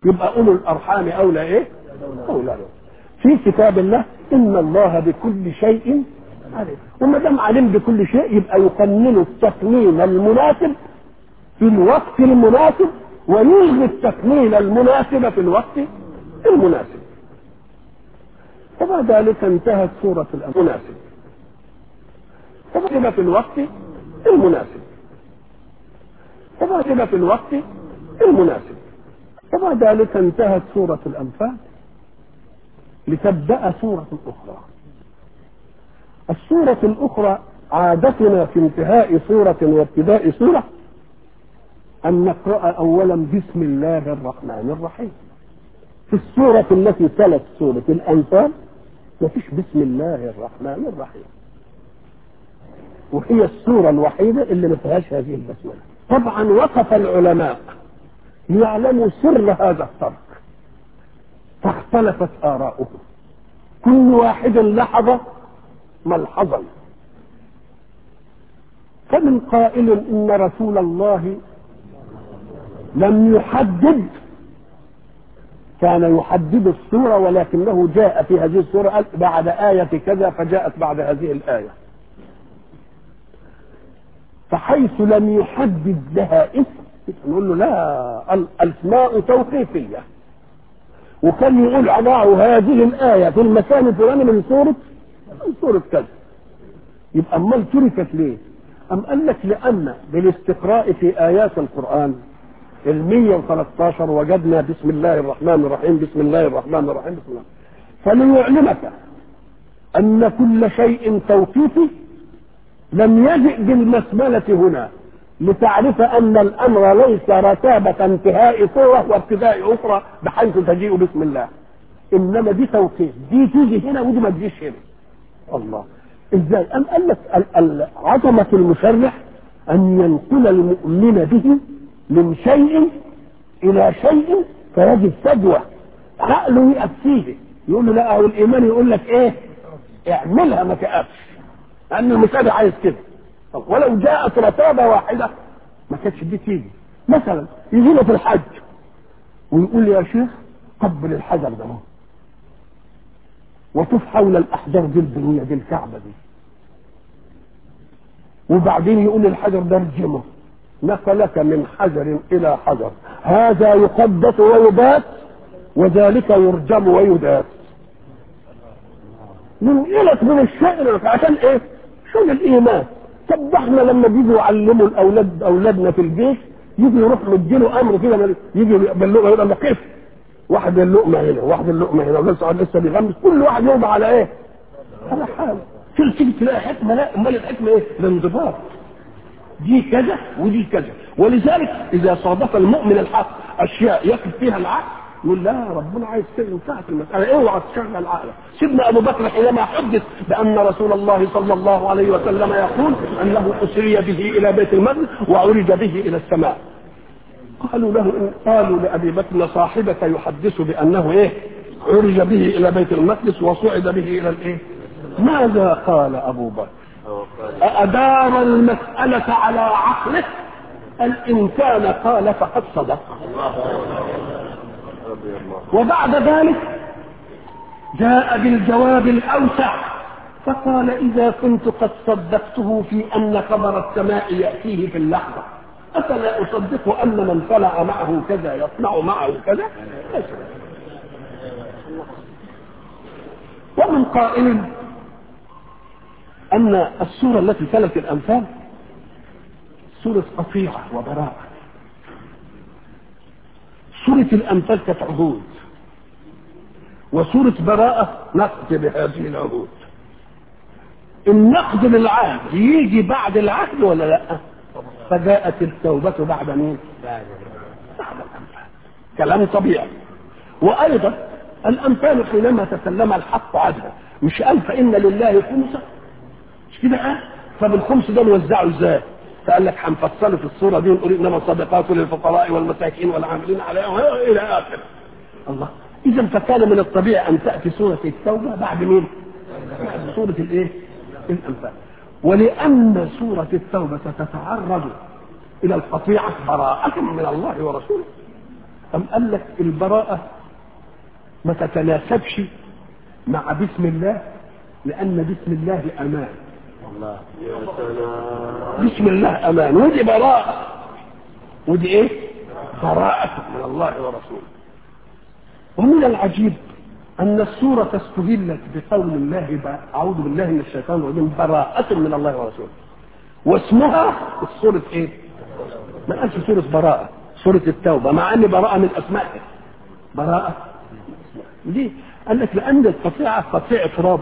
يبقى اولو الارحام اولى ايه اولى له في كتاب الله ان الله بكل شيء عليم وما دام عليم بكل شيء يبقى يقنن التقنين المناسب في الوقت المناسب ويلغي التقنين المناسب في الوقت المناسب وبعد ذلك انتهت سورة المناسب وبعد في الوقت المناسب وبعد في الوقت المناسب وبعد ذلك انتهت سورة الأنفال لتبدأ سورة أخرى السورة الأخرى عادتنا في انتهاء سورة وابتداء سورة أن نقرأ أولا بسم الله الرحمن الرحيم في السورة التي تلت سورة الأنفال ما فيش بسم الله الرحمن الرحيم وهي السورة الوحيدة اللي ما فيهاش هذه البسملة طبعا وقف العلماء ليعلموا سر هذا الترك فاختلفت آراؤهم كل واحد لحظة ملحظا فمن قائل إن رسول الله لم يحدد كان يحدد السورة ولكنه جاء في هذه السورة بعد آية كذا فجاءت بعد هذه الآية فحيث لم يحدد لها اسم نقول له لا الأسماء توقيفية وكان يقول أضعوا هذه الآية في المكان الفلاني من سورة من سورة كذا يبقى أمال تركت ليه؟ أم قال لك لأن بالاستقراء في آيات القرآن ال 113 وجدنا بسم الله الرحمن الرحيم بسم الله الرحمن الرحيم بسم الله فليعلمك أن كل شيء توقيفي لم يجئ بالبسملة هنا لتعرف أن الأمر ليس رتابة انتهاء صورة وابتداء أخرى بحيث تجيء بسم الله إنما دي توقيف دي تيجي هنا ودي ما تجيش هنا الله ازاي أم قال لك عظمة المشرع أن ينقل المؤمن به من شيء إلى شيء فيجد فجوة عقله يقف فيه يقول له لا أو الإيمان يقول لك إيه اعملها ما تقفش لأن المشرع عايز كده ولو جاءت رتابة واحدة ما كانتش دي تيجي مثلا يجي له في الحج ويقول لي يا شيخ قبل الحجر ده وطوف حول الأحجار دي البنية دي الكعبة دي وبعدين يقول للحجر ده ارجمه نقلك من حجر إلى حجر هذا يقدس ويبات وذلك يرجم ويداس ننقلك من الشيء عشان ايه؟ عشان الايمان طب احنا لما بيجوا يعلموا الاولاد اولادنا في الجيش يجي يروح مديله امر كده يجي يبلغه يقول لك كيف واحد اللقمه هنا واحد اللقمه هنا ولسه لسه بيغمس كل واحد يوضع على ايه؟ على حاله تيجي تلاقي حكمه لا امال الحكمه ايه؟ الانضباط دي كذا ودي كذا ولذلك اذا صادف المؤمن الحق اشياء يقف فيها العقل يقول لا ربنا عايز كده انتهت المساله اوعى تشغل عقلك سيدنا ابو بكر حينما حدث بان رسول الله صلى الله عليه وسلم يقول انه اسري به الى بيت المقدس وعرج به الى السماء قالوا له قالوا لابي بكر صاحبك يحدث بانه ايه عرج به الى بيت المقدس وصعد به الى الايه ماذا قال ابو بكر أدار المسألة على عقله إن كان قال فقد صدق وبعد ذلك جاء بالجواب الأوسع فقال إذا كنت قد صدقته في أن خبر السماء يأتيه في اللحظة أفلا أصدق أن من صنع معه كذا يصنع معه كذا ومن قائل أن السورة التي تلت الأنفال سورة قطيعة وبراءة سورة الأنفال كانت عهود وسورة براءة نقد بهذه العهود النقد للعهد يجي بعد العهد ولا لا فجاءت التوبة بعد مين بعد الأنفال كلام طبيعي وأيضا الأنفال حينما تكلم الحق عنها مش قال فإن لله خمسة مش كده قال طب الخمس ده نوزعه ازاي فقال لك هنفصله في الصوره دي ونقول انما الصدقات للفقراء والمساكين والعاملين عليها الى اخره الله اذا فكان من الطبيعي ان تاتي سوره التوبه بعد مين؟ بعد سوره الايه؟ الانفال ولان سوره التوبه ستتعرض الى القطيعه براءه من الله ورسوله أم قال لك البراءة ما تتناسبش مع بسم الله لأن بسم الله أمان الله يا سلام بسم الله أمان ودي براءة ودي إيه؟ براءة من الله ورسوله ومن العجيب أن السورة استهلت بقول الله ب- أعوذ بالله من الشيطان الرجيم براءة من الله ورسوله واسمها سورة إيه؟ ما قالش سورة براءة سورة التوبة مع أن براءة من أسمائها براءة ليه؟ قال لك لأن القطيعة قطيعة رب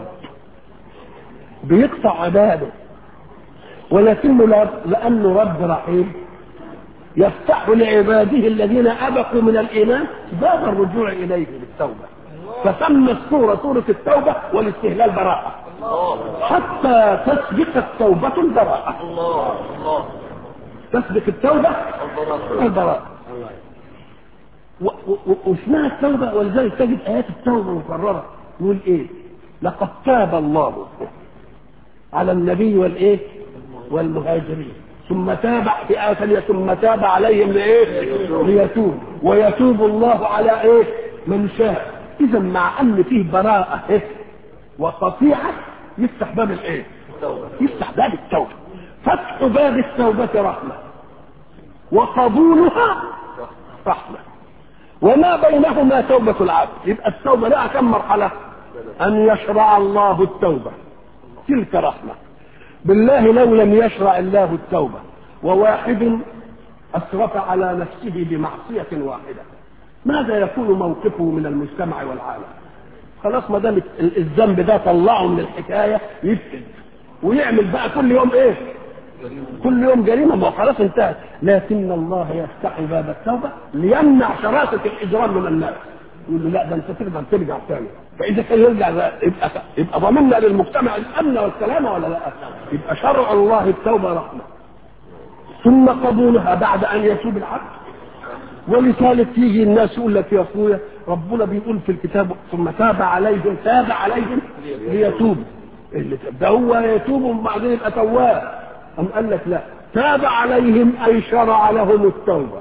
بيقطع عباده ولكنه لا- لأنه رب رحيم يفتح لعباده الذين أبقوا من الإيمان باب الرجوع إليه بالتوبة فسمى السورة سورة التوبة والاستهلال براءة حتى تسبق التوبة البراءة الله الله تسبق التوبة البراءة البراءة و- و- و- واسمها التوبة ولذلك تجد آيات التوبة مكررة يقول إيه؟ لقد تاب الله على النبي والإيه؟ والمهاجرين ثم تاب في آية ثانية ثم تاب عليهم لإيه؟ ليتوب ويتوب الله على إيه؟ من شاء إذا مع أن فيه براءة إيه؟ وقطيعة يفتح باب الإيه؟ التوبة يفتح باب التوبة فتح باب التوبة رحمة وقبولها رحمة وما بينهما توبة العبد يبقى التوبة لها كم مرحلة أن يشرع الله التوبة تلك رحمة بالله لو لم يشرع الله التوبة وواحد أسرف على نفسه بمعصية واحدة ماذا يكون موقفه من المجتمع والعالم خلاص ما دام الذنب ده طلعه من الحكاية يبكي ويعمل بقى كل يوم ايه كل يوم جريمة ما هو خلاص انتهت لكن الله يفتح باب التوبة ليمنع شراسة الإجرام من الناس يقول له لا ده انت تقدر ترجع تاني فإذا كان يرجع ده يبقى يبقى ضمننا للمجتمع الأمن والسلامة ولا لا؟ يبقى شرع الله التوبة رحمة ثم قبولها بعد أن يتوب العبد ولذلك يجي الناس يقول لك يا اخويا ربنا بيقول في الكتاب ثم تاب عليهم تاب عليهم ليتوبوا اللي تاب ده هو يتوب وبعدين يبقى تواب أم قال لك لا تاب عليهم أي شرع لهم التوبة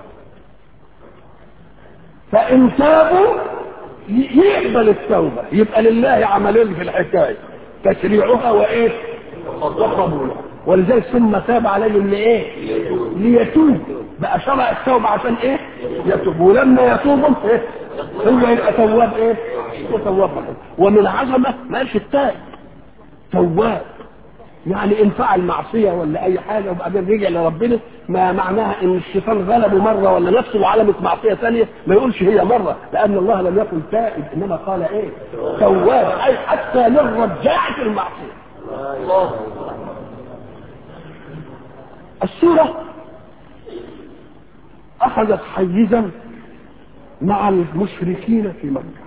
فإن تابوا ي- يقبل التوبة يبقى لله عملين في الحكاية تشريعها وإيه وقبولها ولذلك ثم تاب عليهم لإيه ليتوب بقى شرع التوبة عشان إيه يتوب ولما يتوبوا إيه هو يبقى تواب إيه وتواب رحيم. ومن عظمة ما قالش التائب تواب يعني ان فعل معصيه ولا اي حاجه وبعدين رجع لربنا ما معناها ان الشيطان غلبه مره ولا نفسه وعلمت معصيه ثانيه ما يقولش هي مره لان الله لم يقل تائب انما قال ايه؟ تواب اي حتى للرجاع في المعصيه. الله السوره اخذت حيزا مع المشركين في مكه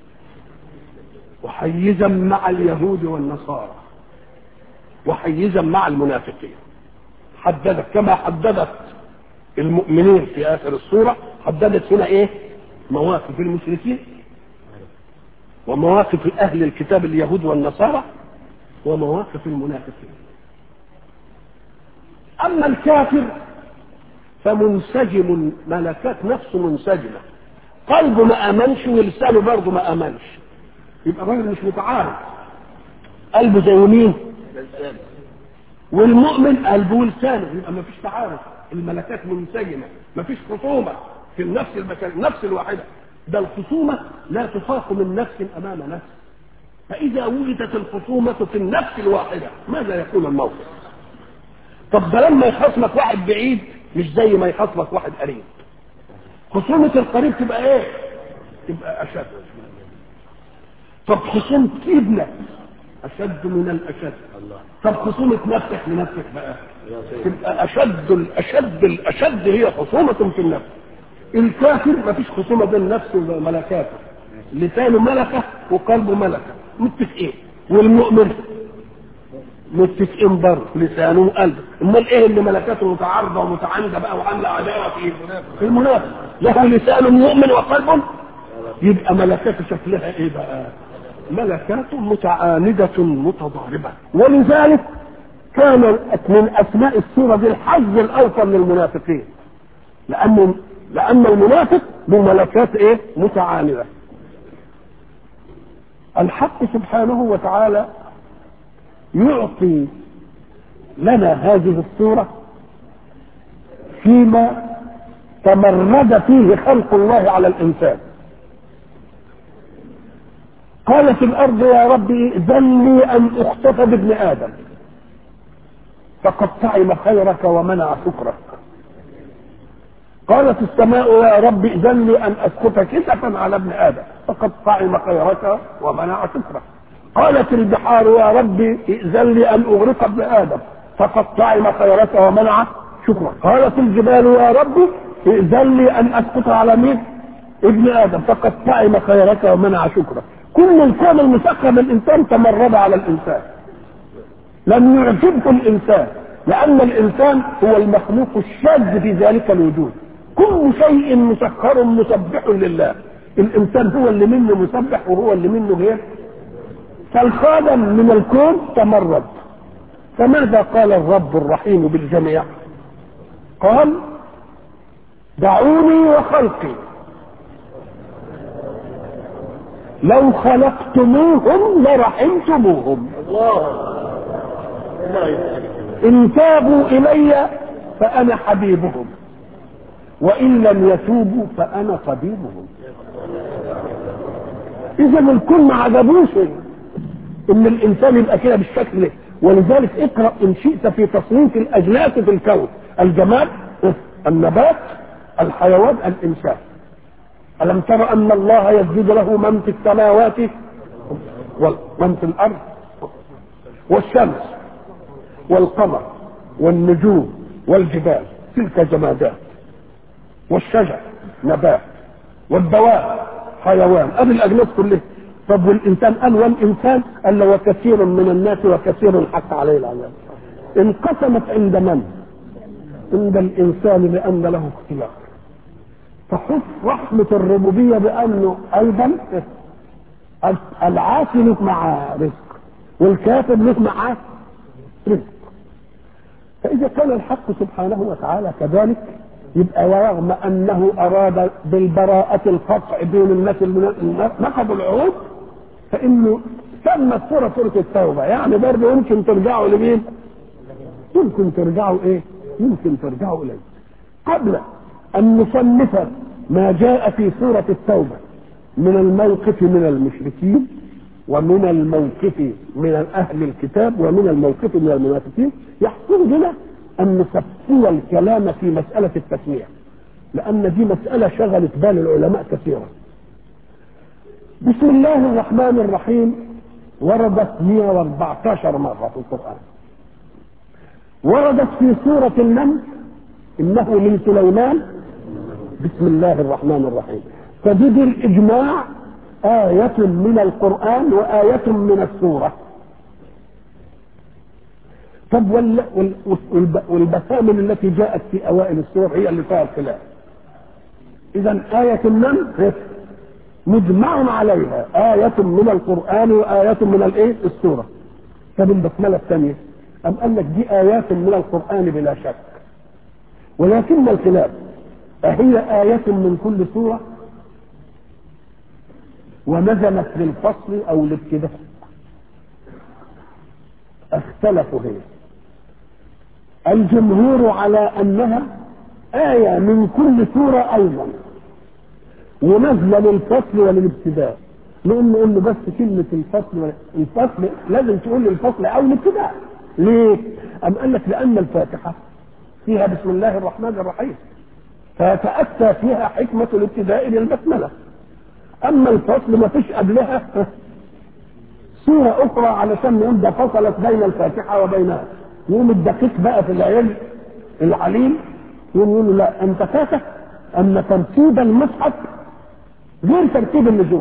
وحيزا مع اليهود والنصارى وحيزا مع المنافقين حددت كما حددت المؤمنين في اخر السوره حددت هنا ايه مواقف المشركين ومواقف اهل الكتاب اليهود والنصارى ومواقف المنافقين اما الكافر فمنسجم ملكات نفسه منسجمه قلبه ما امنش ولسانه برضه ما امنش يبقى الراجل مش متعارض قلبه زي مين لسان والمؤمن قلبه ولسانه يبقى ما فيش تعارض الملكات منسجمه ما فيش خصومه في النفس المكان النفس الواحده ده الخصومه لا تفاق من نفس امام نفس فاذا وجدت الخصومه في النفس الواحده ماذا يكون الموقف طب ده لما يخاصمك واحد بعيد مش زي ما يخاصمك واحد قريب خصومه القريب تبقى ايه تبقى اشد طب خصومه ابنك اشد من الاشد الله طب خصومة نفسك لنفسك بقى يا سيدي تبقى أشد الأشد الأشد هي خصومة في النفس الكافر ما فيش خصومة بين نفسه وملكاته لسانه ملكة وقلبه ملكة متفقين والمؤمن متفقين برضه لسانه وقلبه امال ايه اللي ملكاته متعارضه ومتعانده بقى وعامله عداوه في في المنافق له لسان مؤمن وقلب يبقى ملكاته شكلها ايه بقى ملكات متعاندة متضاربة ولذلك كان من أسماء السورة دي الحظ الأوفر للمنافقين لأن لأن المنافق بملكات ايه متعامله الحق سبحانه وتعالى يعطي لنا هذه الصورة فيما تمرد فيه خلق الله على الإنسان قالت الأرض يا ربي ائذن لي أن أخطف بابن آدم فقد طعم خيرك ومنع شكرك قالت السماء يا رب ائذن لي أن أسقط كسفا على ابن آدم فقد طعم خيرك ومنع شكرك قالت البحار يا رب ائذن لي أن أغرق ابن آدم فقد طعم خيرك ومنع شكرك قالت الجبال يا رب ائذن لي أن أسقط على مين ابن آدم فقد طعم خيرك ومنع شكرك كل الكون المسخر للإنسان تمرد على الإنسان لم يعجبه الإنسان لأن الإنسان هو المخلوق الشاذ في ذلك الوجود كل شيء مسخر مسبح لله الإنسان هو اللي منه مسبح وهو اللي منه غير فالخادم من الكون تمرد فماذا قال الرب الرحيم بالجميع قال دعوني وخلقي لو خلقتموهم لرحمتموهم الله الله يسعدك إن تابوا إلي فأنا حبيبهم وإن لم يتوبوا فأنا طبيبهم إذا الكل ما عجبوش إن الإنسان يبقى كده بالشكل ولذلك اقرأ إن شئت في تصنيف الأجناس في الكون الجماد النبات الحيوان الإنسان ألم تر أن الله يسجد له من في السماوات ومن في الأرض والشمس والقمر والنجوم والجبال تلك جمادات والشجر نبات والدواب حيوان ادي الاجناس كلها طب والانسان قال والانسان قال وكثير من الناس وكثير حق عليه العذاب انقسمت عند من؟ عند الانسان لان له اختيار فحس رحمة الربوبية بأنه أيضا العاصي له مع رزق والكافر له معاه رزق فإذا كان الحق سبحانه وتعالى كذلك يبقى ورغم أنه أراد بالبراءة القطع بين الناس اللي نقضوا العهود فإنه سمت سورة سورة التوبة يعني برضه يمكن ترجعوا لمين؟ يمكن ترجعوا إيه؟ يمكن ترجعوا إليه قبل أن نصنف ما جاء في سورة التوبة من الموقف من المشركين ومن الموقف من أهل الكتاب ومن الموقف من المنافقين يحصل لنا أن نسفي الكلام في مسألة التسمية لأن دي مسألة شغلت بال العلماء كثيرا بسم الله الرحمن الرحيم وردت 114 مرة في القرآن وردت في سورة النمل إنه من سليمان بسم الله الرحمن الرحيم فدي بالإجماع آية من القرآن وآية من السورة طب وال... وال... وال... والبسامل التي جاءت في أوائل السور هي اللي فيها الخلاف إذا آية النمل مجمع عليها آية من القرآن وآية من الإيه؟ السورة طب البسملة الثانية أم قال لك دي آيات من القرآن بلا شك ولكن الخلاف أهي آية من كل سورة ونزلت للفصل أو الابتداء اختلفوا هي الجمهور على أنها آية من كل سورة أيضا ونزل للفصل وللابتداء نقول نقول له بس كلمة الفصل ولا- الفصل لازم تقول لي الفصل أو الابتداء ليه؟ أم قال لك لأن الفاتحة فيها بسم الله الرحمن الرحيم فيتأتى فيها حكمة الابتداء للبسملة أما الفصل ما فيش قبلها سورة أخرى علشان نقول ده فصلت بين الفاتحة وبينها يقوم الدقيق بقى في العلم العليم يقوم يقول له لا أنت فاتح أن ترتيب المصحف غير ترتيب النزول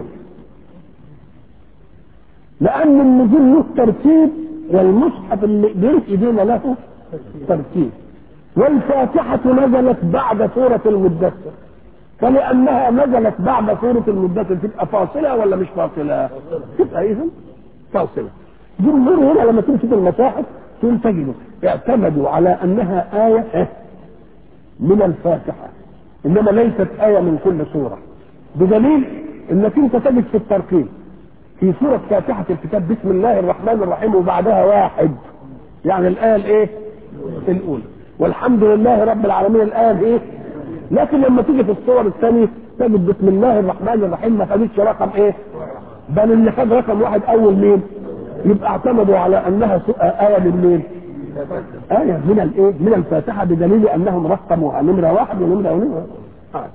لأن النزول له ترتيب والمصحف اللي بين إيدينا له ترتيب والفاتحة نزلت بعد سورة المدثر فلأنها نزلت بعد سورة المدثر تبقى فاصلة ولا مش فاصلة؟ تبقى إذا فاصلة. جمهور هنا لما تمسك المصاحف تقول تجدوا اعتمدوا على أنها آية من الفاتحة انما ليست ايه من كل سوره بدليل انك انت تجد في التركيب في سوره فاتحه الكتاب بسم الله الرحمن الرحيم وبعدها واحد يعني الايه الايه الاولى والحمد لله رب العالمين الايه الايه لكن لما تيجي في الصور الثانيه تجد بسم الله الرحمن الرحيم ما خدتش رقم ايه بل اللي خد رقم واحد اول مين يبقى اعتمدوا على انها سو- ايه من مين آية من الإيه؟ من الفاتحة بدليل أنهم رقموها نمرة واحد ونمرة ونمرة آه.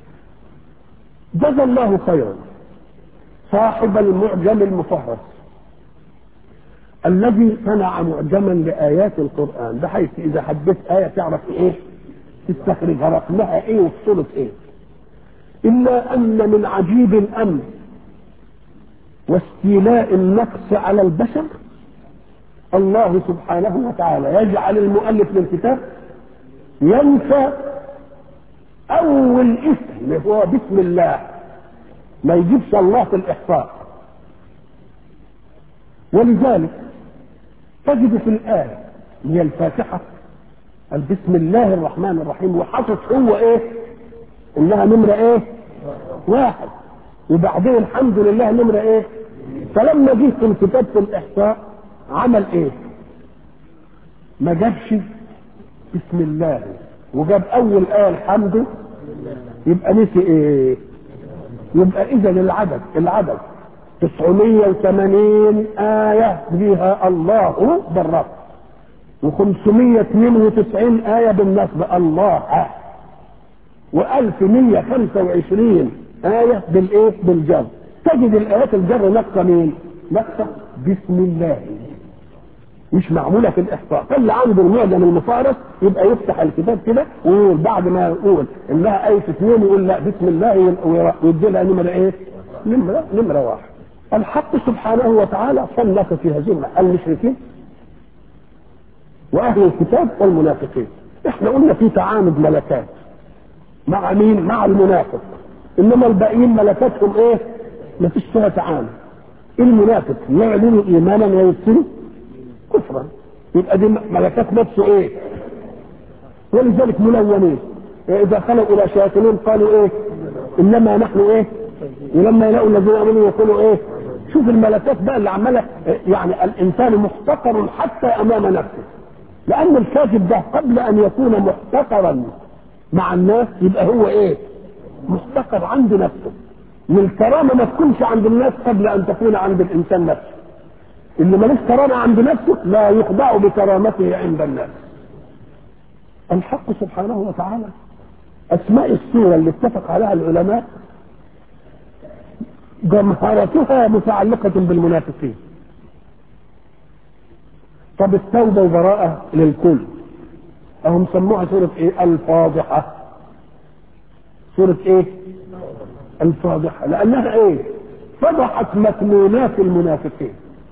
جزا الله خيرا صاحب المعجم المفهرس الذي صنع معجما لآيات القرآن بحيث إذا حبيت آية تعرف إيه تستخرجها رقمها إيه وصورة إيه إلا أن من عجيب الأمر واستيلاء النقص على البشر الله سبحانه وتعالى يجعل المؤلف للكتاب ينسى اول اسم هو بسم الله ما يجيبش الله في الاحصاء ولذلك تجد في الايه هي الفاتحه قال بسم الله الرحمن الرحيم وحاطط هو ايه انها نمره ايه واحد وبعدين الحمد لله نمره ايه فلما جه في الكتاب في الاحصاء عمل ايه ما جابش بسم الله وجاب اول ايه الحمد يبقى نسي ايه يبقى اذا العدد العدد 980 آية فيها الله بالرب و592 آية بالنصب الله و1125 آية بالإيه؟ بالجر تجد الآيات الجر نقصة مين؟ نقصة بسم الله مش معمولة في الإحصاء فاللي عنده المعجم المفارس يبقى يفتح الكتاب كده ويقول بعد ما يقول إنها آية اثنين يقول لا بسم الله ويدي لها نمرة إيه؟ نمرة نمرة واحد الحق سبحانه وتعالى صنف في هذه المشركين واهل الكتاب والمنافقين احنا قلنا في تعامد ملكات مع مين مع المنافق انما الباقيين ملكاتهم ايه ما فيش فيها تعامد المنافق يعلن ايمانا ويبطل كفرا يبقى دي ملكات نفسه ايه ولذلك ملونين اذا خلوا الى شياطينهم قالوا ايه انما نحن ايه ولما يلاقوا الذين امنوا يقولوا ايه شوف الملكات بقى اللي عماله يعني الانسان محتقر حتى امام نفسه لان الكاتب ده قبل ان يكون محتقرا مع الناس يبقى هو ايه محتقر عند نفسه والكرامه ما تكونش عند الناس قبل ان تكون عند الانسان نفسه اللي ملوش كرامه عند نفسه لا يخضع بكرامته عند الناس الحق سبحانه وتعالى اسماء السوره اللي اتفق عليها العلماء جمهرتها متعلقة بالمنافقين طب التوبة وبراءة للكل أهم سموها سورة إيه؟ الفاضحة سورة إيه؟ الفاضحة لأنها إيه؟ فضحت مكنونات المنافقين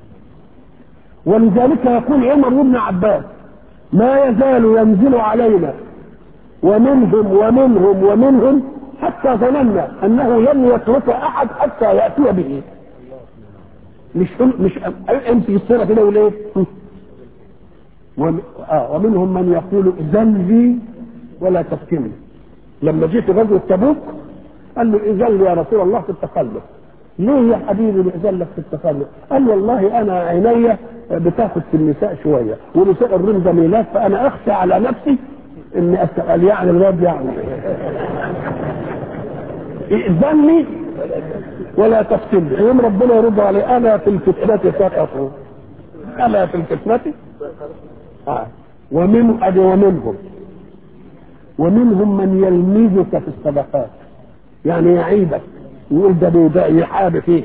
ولذلك يقول عمر بن عباس ما يزال ينزل علينا ومنهم ومنهم ومنهم حتى ظننا انه لن يترك احد حتى ياتي به مش مش انت في الصوره كده يقول ايه وم... آه ومنهم من يقول اذن لي ولا تفتني لما جيت غزوه تبوك قال له اذن لي يا رسول الله في التخلف ليه يا حبيبي اذن لك في التخلف؟ قال والله انا عيني بتاخد في النساء شويه ونساء الروم جميلات فانا اخشى على نفسي اني اسال يعني الواد يعني ائذني ولا تفتني يوم ربنا يرد عليه انا في الفتنة سقطوا انا في الفتنة آه. ومن ادي ومنهم ومنهم من يلمزك في الصدقات يعني يعيبك يقول ده ده يحاب فيه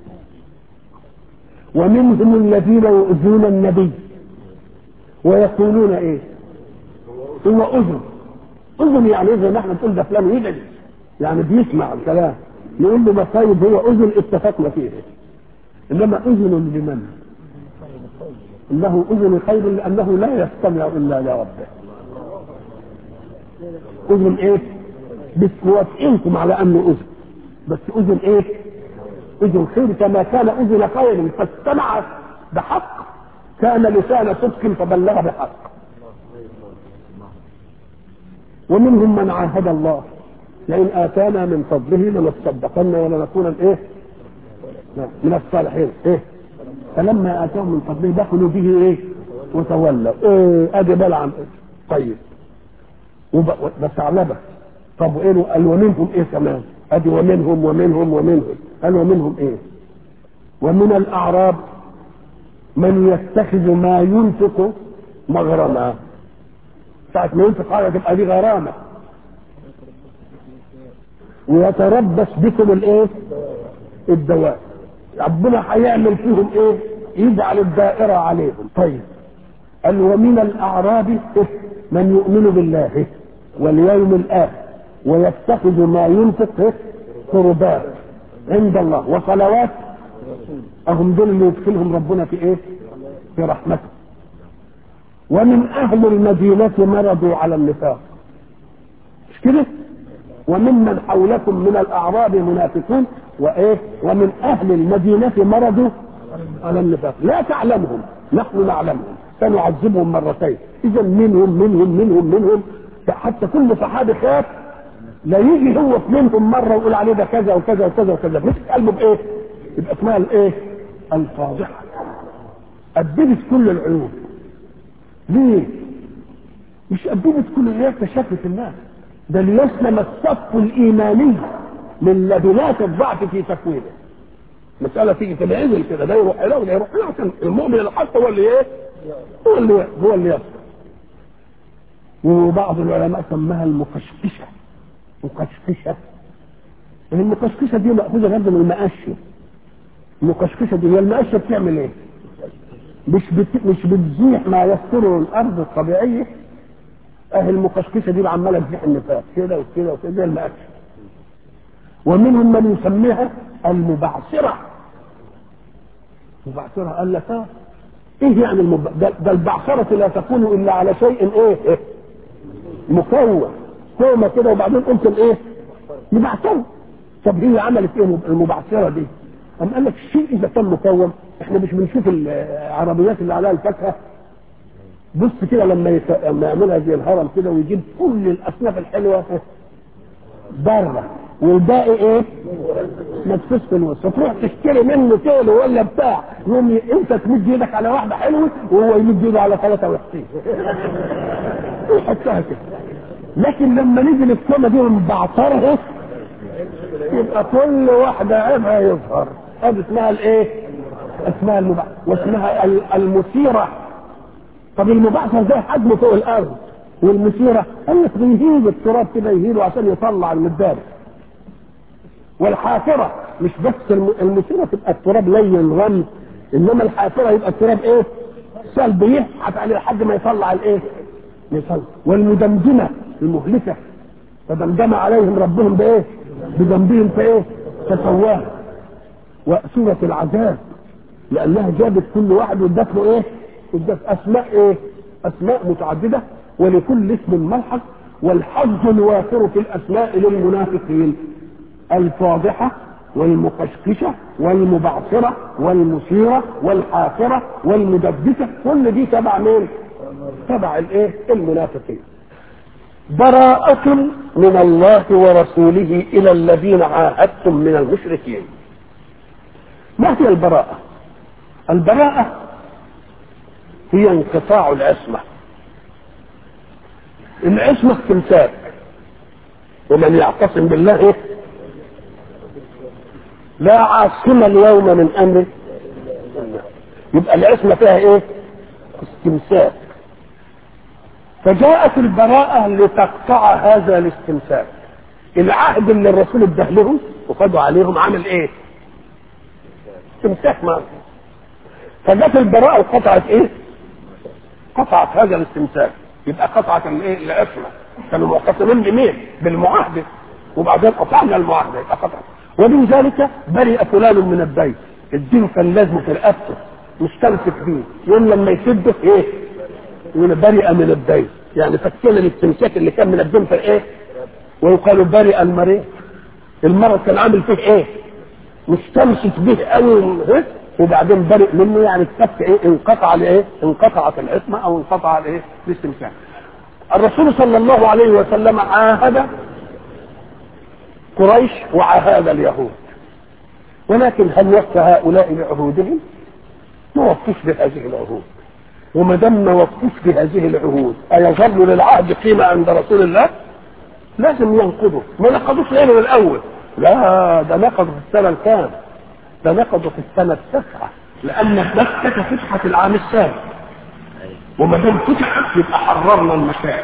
ومنهم الذين يؤذون النبي ويقولون ايه هو اذن اذن يعني زي ما احنا بنقول ده فلان يدعي يعني بيسمع الكلام نقول له مصايب هو اذن اتفقنا فيه انما اذن لمن؟ انه اذن خير لانه لا يستمع الا لربه اذن ايه؟ بس موافقينكم على انه اذن بس اذن ايه؟ اذن خير كما كان اذن خير فاستمع بحق كان لسان صدق فبلغ بحق ومنهم من عاهد الله لئن اتانا من فضله لنصدقن ولنكون ايه من الصالحين ايه فلما اتاهم من فضله دخلوا به ايه وتولوا ايه ادي بلعم إيه؟ طيب وب... بس علبه طب وايه قال ومنهم ايه كمان ادي ومنهم ومنهم ومنهم قال ومنهم ايه ومن الاعراب من يتخذ ما ينفق مغرما ساعة ما ينفق حاجة تبقى دي غرامة ويتربص بكم الايه الدواء ربنا هيعمل فيهم ايه يجعل الدائرة عليهم طيب قال ومن الاعراب من يؤمن بالله واليوم الاخر ويتخذ ما ينفق قربات عند الله وصلوات اهم دول اللي يدخلهم ربنا في ايه في رحمته ومن اهل المدينة مرضوا على النفاق مش كده وممن حولكم من الاعراب منافقون وايه ومن اهل المدينة مرضوا على النفاق لا تعلمهم نحن نعلمهم سنعذبهم مرتين اذا منهم منهم منهم منهم حتى كل صحابي خاف لا يجي هو في منهم مره ويقول عليه ده كذا وكذا وكذا وكذا مسك قلبه بايه؟ يبقى اسمها الايه؟ الفاضحه أدبت كل العيوب ليه؟ مش أدبت كل العيوب كشكل الناس ده ليسلم الصف الإيماني من لبنات الضعف في تكوينه مسألة تيجي تنعزل كده ده يروح له وده يروح له عشان المؤمن الحق هو اللي ايه؟ هو اللي هو اللي يصل وبعض العلماء سماها المقشقشة مقشقشة المقشقشة دي مأخوذة برضه من المقشة المقشقشة دي هي المقشة بتعمل ايه؟ مش بت... مش بتزيح ما يستره الأرض الطبيعية أهل المقشقشة دي عمالة تزيح النفاق كده وكده وكده زي المقشة ومنهم من يسميها المبعثرة مبعثرة قال لك اه ايه يعني المب... ده, ده البعثرة لا تكون الا على شيء ايه, إيه؟ مكون كومه كده وبعدين قلت الايه مبعثرة طب هي عملت ايه المبعثرة دي أم قال لك الشيء اذا كان مكون احنا مش بنشوف العربيات اللي عليها الفاكهه بص كده لما يت... لما يعملها زي الهرم كده ويجيب كل الاصناف الحلوه بره والباقي ايه؟ مدفوس في الوسط تروح تشتري منه كيلو ولا بتاع يوم ي... انت تمد ايدك على واحده حلوه وهو يمد ايده على ثلاثه وحشين يحطها كده لكن لما نيجي للكومه دي ونبعترها يبقى كل واحده عيبها يظهر هذه اسمها الايه؟ اسمها المبعث واسمها المثيره طب المبعثر ده حجمه فوق الارض والمثيره قال لك بيهيب التراب كده يهيله عشان يطلع المدار والحافره مش بس المثيره تبقى التراب لين غم انما الحافره يبقى التراب ايه؟ سلب يبحث عليه لحد ما يطلع الايه؟ يطلع والمدمدمه المهلكه فدمدم عليهم ربهم بايه؟ بذنبهم فايه؟ فسواه وسوره العذاب لانها جابت كل واحد وادت له ايه؟ ادت اسماء ايه؟ اسماء متعدده ولكل اسم ملحق والحظ الوافر في الاسماء للمنافقين الفاضحه والمقشقشه والمبعثره والمثيره والحافره والمدبسه كل دي تبع مين؟ تبع الايه؟ المنافقين. براءة من الله ورسوله إلى الذين عاهدتم من المشركين. ما هي البراءة؟ البراءة هي انقطاع العصمة العصمة استمساك ومن يعتصم بالله إيه؟ لا عاصم اليوم من أمره يبقى العصمة فيها إيه؟ استمساك فجاءت البراءة لتقطع هذا الاستمساك العهد اللي الرسول اداه لهم وخدوا عليهم عمل ايه؟ استمساك معه فجت البراءة وقطعت ايه؟ قطعت هذا الاستمساك يبقى قطعت الايه؟ العصمة كانوا معتصمين بمين؟ بالمعاهدة وبعدين قطعنا المعاهدة يبقى قطعت ومن ذلك برئ فلان من الدين الدين كان لازم في رقبته مستمسك بيه يوم لما يسده ايه؟ يقول برئ من الدين يعني فكنا الاستمساك اللي كان من الدين في ايه؟ ويقال برئ المريض المرض كان عامل فيه ايه؟ مستمسك به قوي وبعدين برئ منه يعني الكف ايه انقطع لايه انقطعت العصمه او انقطع الايه الاستمساك الرسول صلى الله عليه وسلم عاهد قريش وعهاد اليهود ولكن هل وفى هؤلاء بعهودهم؟ ما وفوش بهذه العهود وما دام ما وفوش بهذه العهود أيظل للعهد قيمة عند رسول الله؟ لازم ينقضوا ما نقضوش ليه من الأول لا ده نقضوا في السنة الكام؟ ده نقضوا في السنة التاسعة لأن مكة فتحت العام السابع وما دام فتحت يبقى حررنا المكان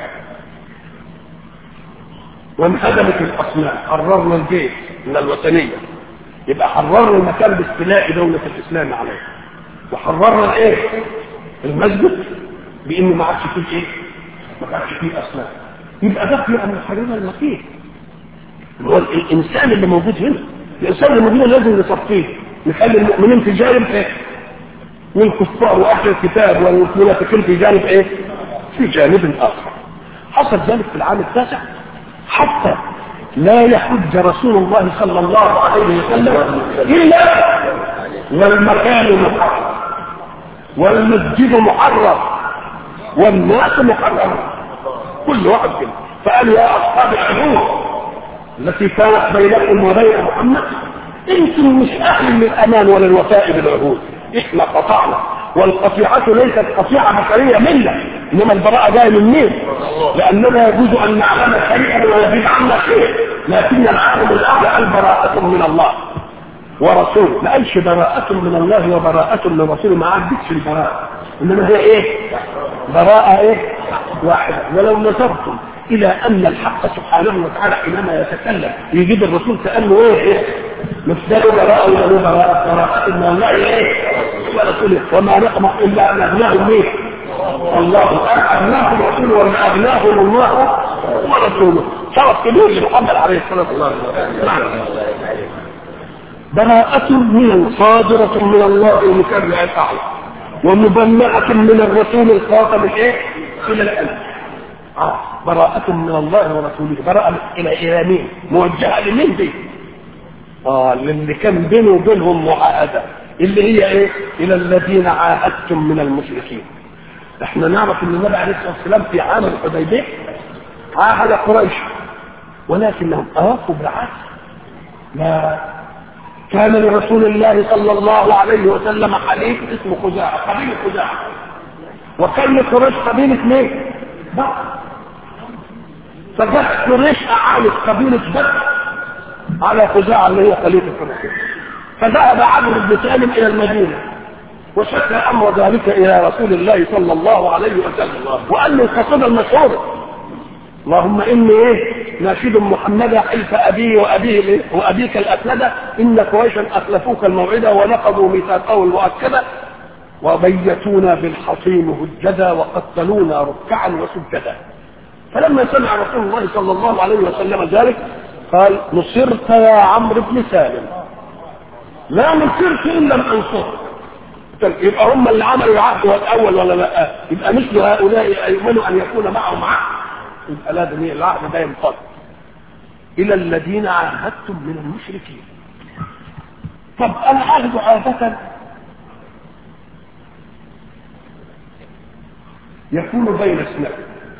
وانهدمت الاصنام حررنا الجيش من الوثنيه يبقى حررنا المكان باستيلاء دوله الاسلام عليه وحررنا ايه المسجد بان ما عادش فيه ايه ما عادش فيه اصنام يبقى ده في ان حررنا المكان هو الانسان اللي موجود هنا الانسان اللي موجود هنا لازم نصفيه نخلي المؤمنين في جانب ايه والكفار واهل الكتاب والمنافقين في جانب ايه في جانب اخر حصل ذلك في العام التاسع حتى لا يحج رسول الله صلى الله عليه وسلم الا والمكان محرم والمسجد محرم والناس محرم كل واحد كده فقال يا اصحاب العهود التي كانت بينكم وبين محمد انتم مش اهل للامان ولا الوفاء بالعهود احنا قطعنا والقطيعة ليست قطيعة بشرية منا انما البراءة جاية من مين؟ لاننا يجوز ان نعلم شيئا ويزيد عنا شيء لكن العالم الاعلى البراءة من الله ورسوله ما قالش براءة من الله وبراءة من رسوله ما عدتش البراءة انما هي ايه؟ براءة ايه؟ واحدة ولو نظرتم الى ان الحق سبحانه وتعالى حينما يتكلم يجيب الرسول كانه ايه؟ إيه؟ مش ده له براءة ولا له براءة براءة من الله ايه؟ ورسوله وما نقمع الا ان اغناهم مين؟ الله اغناهم رسوله وما اغناهم الله ورسوله شرف كبير لمحمد عليه الصلاه والسلام براءة من صادرة من الله المكرم الأعلى ومبلغة من الرسول الخاتم الايه؟ إلى الألف آه براءة من الله ورسوله براءة إلى إلى مين؟ موجهة لمين دي؟ اه للي كان بينه وبينهم معاهدة اللي هي ايه؟ إلى الذين عاهدتم من المشركين. احنا نعرف ان النبي عليه الصلاة والسلام في عام الحديبية عاهد قريش ولكنهم أوافوا بالعكس لا كان لرسول الله صلى الله عليه وسلم حليف اسمه خزاعة قبيلة خزاعة وكان لقريش قبيلة مين؟ بكر فجت قريش أعانت قبيلة بكر على خزاعة اللي هي خليفة قريش فذهب عمرو بن سالم إلى المدينة وشكى أمر ذلك إلى رسول الله صلى الله عليه وسلم وقال له القصيدة المشهورة اللهم اني ايه ناشد محمدا حلف ابي وابيه الايه وابيك الاسلده ان قريشا اخلفوك الموعده ونقضوا ميثاقه المؤكده وبيتونا بالحصين هجدا وقتلونا ركعا وسجدا فلما سمع رسول الله صلى الله عليه وسلم ذلك قال نصرت يا عمرو بن سالم لا نصرت ان لم انصرك يبقى هم اللي عملوا العهد الاول ولا لا يبقى مثل هؤلاء يؤمنوا ان يكون معهم عهد يبقى لازم ايه العهد ده ينقض الى الذين عاهدتم من المشركين طب العهد عادة يكون بين اثنين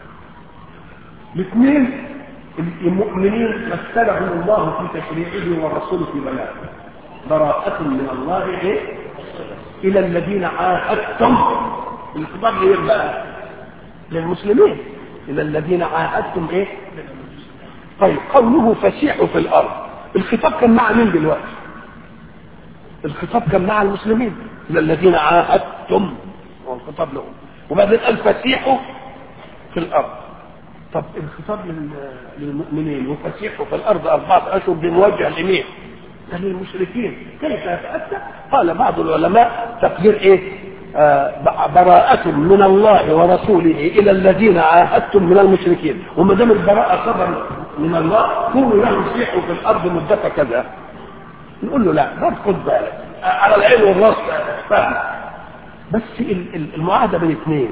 الاثنين المؤمنين مثلهم الله في تشريعه والرسول في بلاغه براءة من الله ايه الى الذين عاهدتم الخطاب يبقى للمسلمين الى الذين عاهدتم ايه طيب قوله فسيحوا في الارض الخطاب كان مع مين دلوقتي الخطاب كان مع المسلمين الى الذين عاهدتم هو الخطاب لهم وبعدين قال فسيحوا في الارض طب الخطاب للمؤمنين وفسيحوا في الارض اربعه اشهر بموجه لمين ده للمشركين كيف يتاتى قال بعض العلماء تقدير ايه آه براءة من الله ورسوله إلى الذين عاهدتم من المشركين وما دام البراءة صدر من الله كونوا له سيحوا في الأرض مدة كذا نقول له لا ما خد بالك على العين والراس فاهم بس المعاهدة بين اثنين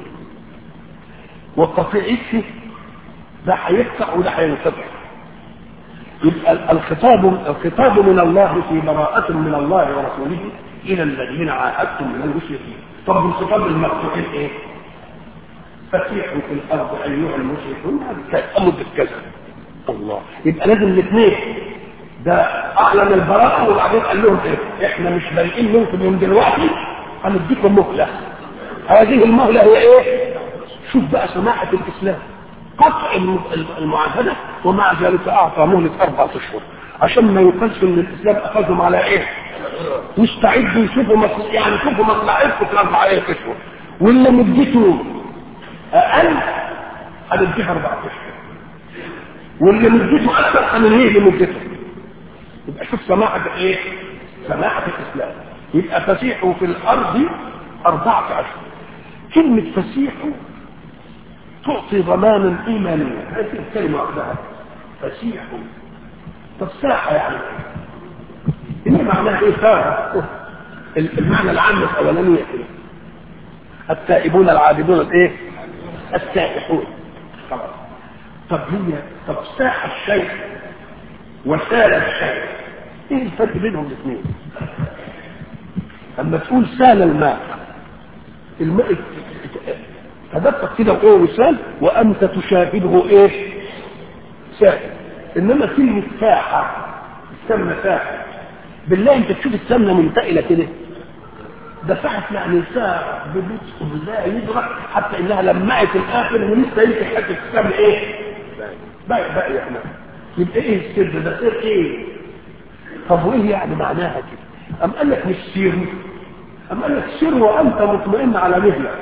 وقطيعته ده هيقطع وده هينقطع يبقى الخطاب الخطاب من الله في براءة من الله ورسوله إلى الذين عاهدتم من المشركين طب الخطاب المقصود ايه؟ فسيحوا في الارض ايها المشركون مده كذا الله يبقى لازم الاثنين ده اعلن البراءه وبعدين قال لهم ايه احنا مش بارئين منكم من دلوقتي هنديكم مهله هذه المهله هي ايه شوف بقى سماحه الاسلام قطع الم- المعاهده ومع ذلك اعطى مهله اربعه اشهر عشان ما يقالش ان الاسلام اخذهم على ايه مستعدوا يشوفوا مصل... يعني يشوفوا مصلحتكم في الاربعه ايه اشهر واللي مدته اقل هنديها اربعه اشهر واللي مدته اكثر هننهيه لمدته يبقى شوف سماحه ايه سماحه الاسلام يبقى فسيحوا في الارض اربعه اشهر كلمه فسيحوا تعطي ضمانا ايمانيا هذه الكلمه وحدها فسيحوا طب ساحه يعني ايه معناها ايه ساحه المعنى العام الاولانيه كده التائبون العابدون الايه السائحون خلاص طب هي طب ساح الشيء وسال الشيء ايه الفرق بينهم الاثنين اما تقول سال الماء الماء تدفق كده وايه وسال وانت تشاهده ايه سائل انما كلمه ساحه السمنه ساحه بالله انت تشوف السمنه منتقله كده ده ساحت يعني ساعة بلطف لا يدرك حتى انها لمعت الاخر ولسه يمكن حته السمن ايه بقى بقى يا احنا يبقى ايه السر ده سر ايه طب وايه يعني معناها كده ام قال لك مش سير ام قال لك سر وانت مطمئن على مهلك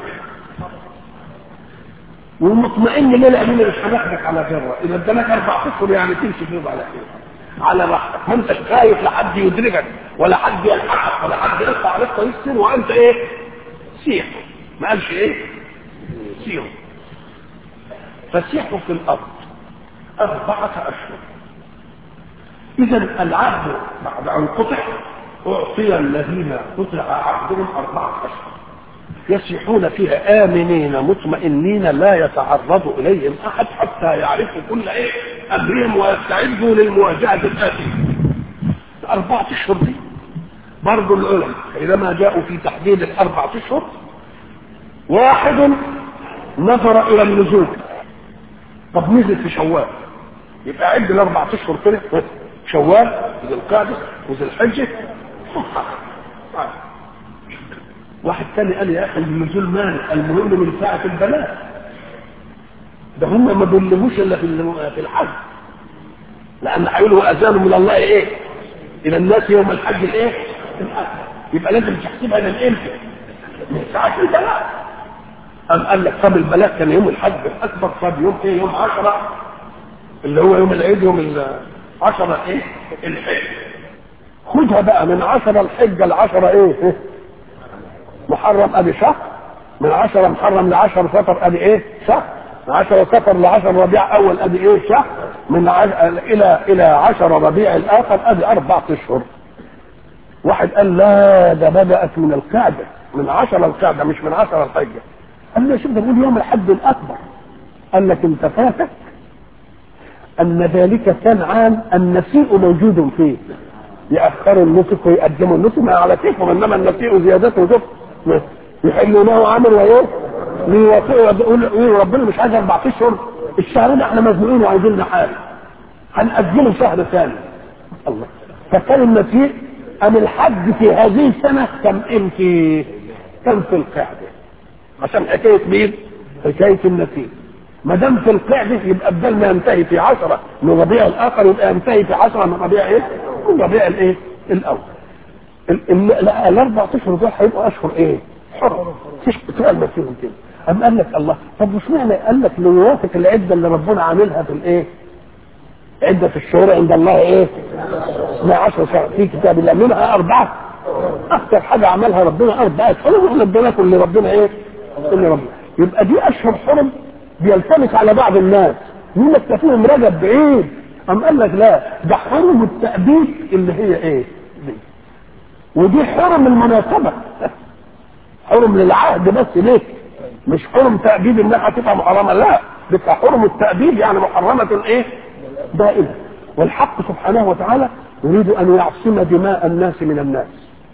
والمطمئن ليه لان مش هناخدك على جره اذا ادالك اربع اشهر يعني تمشي فيه على خير على راحتك ما انتش خايف لحد يدركك ولا حد يلحقك ولا حد يقطع عليك طريق سير وانت ايه سيح ما قالش ايه سيروا فسيحوا في الارض اربعه اشهر اذا العبد بعد ان قطع اعطي الذين قطع عبدهم اربعه اشهر يسيحون فيها آمنين مطمئنين لا يتعرض إليهم أحد حتى يعرفوا كل إيه أمرهم ويستعدوا للمواجهة الآتية أربعة أشهر دي برضو العلماء حينما جاءوا في تحديد الأربعة أشهر واحد نظر إلى النزول طب نزل في شوال يبقى عد الأربعة أشهر كده شوال وذي القعدة وذي الحجة واحد تاني قال يا اخي النزول مال المهم من ساعة البلاء ده هم ما بيلهوش الا في في الحج لان هيقولوا اذان من الله ايه الى الناس يوم الحج الايه الحج يبقى لازم تحسبها للامتى من ساعة البلاء قام قال لك طب البلاء كان يوم الحج الاكبر طب يوم ايه يوم 10 اللي هو يوم العيد يوم 10 ايه الحج خدها بقى من 10 الحجه ل 10 ايه محرم ادي شهر من عشرة محرم لعشر سفر ادي ايه شهر من عشرة سفر لعشر ربيع اول ادي ايه شهر من عش... الى الى عشر ربيع الاخر ادي اربع اشهر واحد قال لا ده بدات من القعده من عشرة القعده مش من عشرة الحجه قال له شوف ده بيقول يوم الحج الاكبر قال لك انت فاتك ان ذلك كان عام النسيء موجود فيه يأخروا النسك ويقدموا النسك ما على كيفهم انما النسيء زيادته جفت يحلوا له عمل وايه يقول ربنا مش عايز اربع اشهر الشهر ده احنا مزنوقين وعايزين حاجه هنأجله شهر ثاني الله فكان النسيء ام الحج في هذه السنه كان امتى كان في القعده عشان حكايه مين حكايه النسيء ما دام في القعده يبقى بدل ما ينتهي في عشرة من ربيع الاخر يبقى ينتهي في عشرة من ربيع ايه من ربيع الايه الاول الاربع اشهر دول هيبقوا اشهر ايه؟ حر مفيش بتقل فيهم كده أم قال لك الله طب وش معنى قال لك ليوافق العده اللي ربنا عاملها في الايه؟ عدة الشهور عند الله ايه؟ 12 شهر في كتاب الله منها أربعة أكثر حاجة عملها ربنا أربعة حرم واحنا ادينا كل ربنا ايه؟ كل ربنا يبقى دي أشهر حرم بيلتمس على بعض الناس يقول لك ده فيهم رجب بعيد أم قال لك لا ده حرم التأبيد اللي هي ايه؟ دي ودي حرم المناسبة حرم للعهد بس ليه مش حرم تأبيد انها هتبقى محرمة لا بتبقى حرم التأبيد يعني محرمة ايه دائمة والحق سبحانه وتعالى يريد ان يعصم دماء الناس من الناس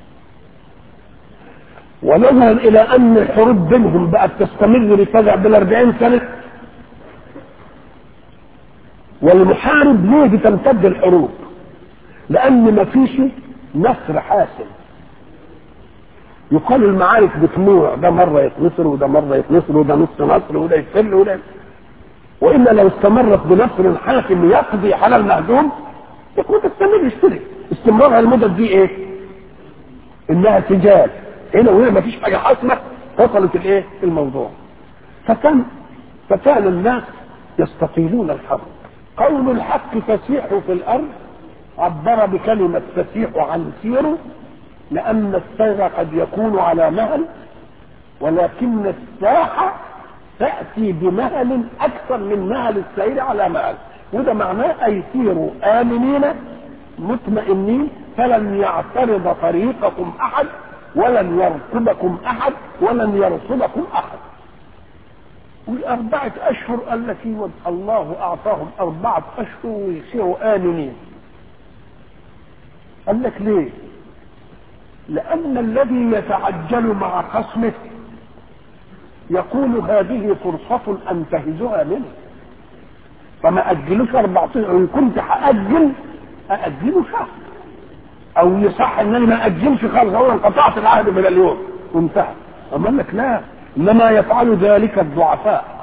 ونظرا الى ان الحروب بينهم بقت تستمر لتزع بالاربعين سنة والمحارب ليه بتمتد الحروب لان ما فيش نصر حاسم يقال المعارك بطموع ده مره يتنصر وده مره يتنصر وده نص نصر وده يتفل وده والا لو استمرت بنصر حاسم يقضي على المهزوم يكون تستمر يشتري استمرارها المدد دي ايه؟ انها سجال هنا وهنا ما فيش حاجه حاسمه فصلت الايه؟ الموضوع فكان فكان الناس يستطيلون الحرب قول الحق فسيحوا في الارض عبر بكلمه فسيحوا عن سيروا لان السير قد يكون على مهل ولكن الساحه تاتي بمهل اكثر من مهل السير على مهل وده معناه اي سيروا امنين مطمئنين فلن يعترض طريقكم احد ولن يركبكم احد ولن يرصدكم احد والأربعة أشهر قال لك الله أعطاهم أربعة أشهر ويصيروا آمنين قال لك ليه؟ لأن الذي يتعجل مع خصمه يقول هذه فرصة أنتهزها منه فما أجلوش أربعة أشهر إن كنت هأجل أأجله شهر أو يصح إن أنا ما أجلش خالص أولا قطعت العهد من اليوم وانتهى أما قال لك لا انما يفعل ذلك الضعفاء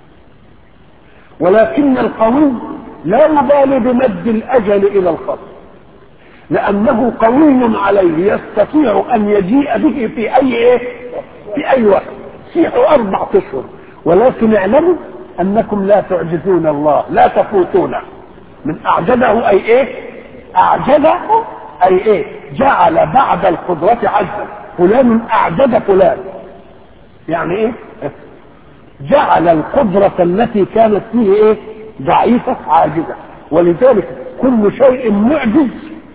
ولكن القوي لا يبالي بمد الاجل الى الخصم لانه قوي عليه يستطيع ان يجيء به في اي ايه في اي وقت سيحوا اربع اشهر ولكن اعلموا انكم لا تعجزون الله لا تفوتونه من اعجزه اي ايه اعجزه اي ايه جعل بعد القدرة عجزا فلان اعجز فلان يعني ايه جعل القدرة التي كانت فيه ايه ضعيفة عاجزة ولذلك كل شيء معجز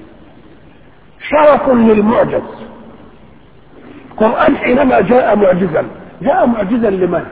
شرف للمعجز القرآن حينما جاء معجزا جاء معجزا لمن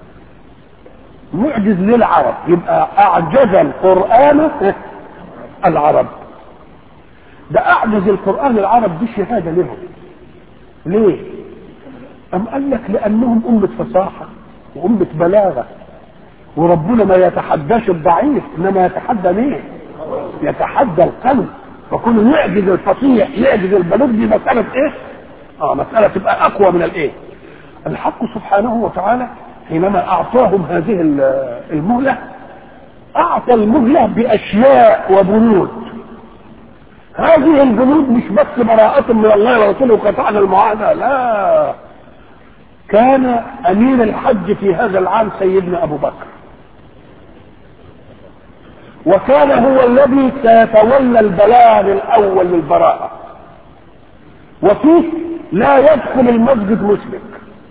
معجز للعرب يبقى أعجز القرآن العرب ده أعجز القرآن العرب دي شهادة لهم ليه؟ أم قال لك لأنهم أمة فصاحة وأمة بلاغة وربنا ما يتحداش الضعيف إنما يتحدى مين؟ يتحدى القلب فكون يعجز الفصيح يعجز البلوغ دي مسألة إيه؟ آه مسألة تبقى أقوى من الإيه؟ الحق سبحانه وتعالى حينما أعطاهم هذه المهلة أعطى المهلة بأشياء وبنود هذه البنود مش بس براءة من الله ورسوله وقطعنا المعاهدة لا كان أمين الحج في هذا العام سيدنا أبو بكر وكان هو الذي سيتولى البلاغ الأول للبراءة وفيه لا يدخل المسجد مشرك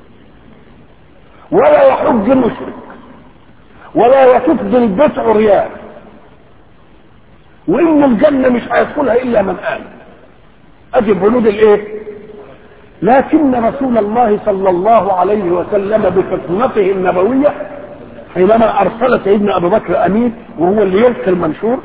ولا يحج مشرك ولا يطوف بالبيت عريان وان الجنه مش هيدخلها الا من امن ادي بنود الايه لكن رسول الله صلى الله عليه وسلم بفطنته النبويه حينما ارسل سيدنا ابو بكر امين وهو اللي يلقي المنشور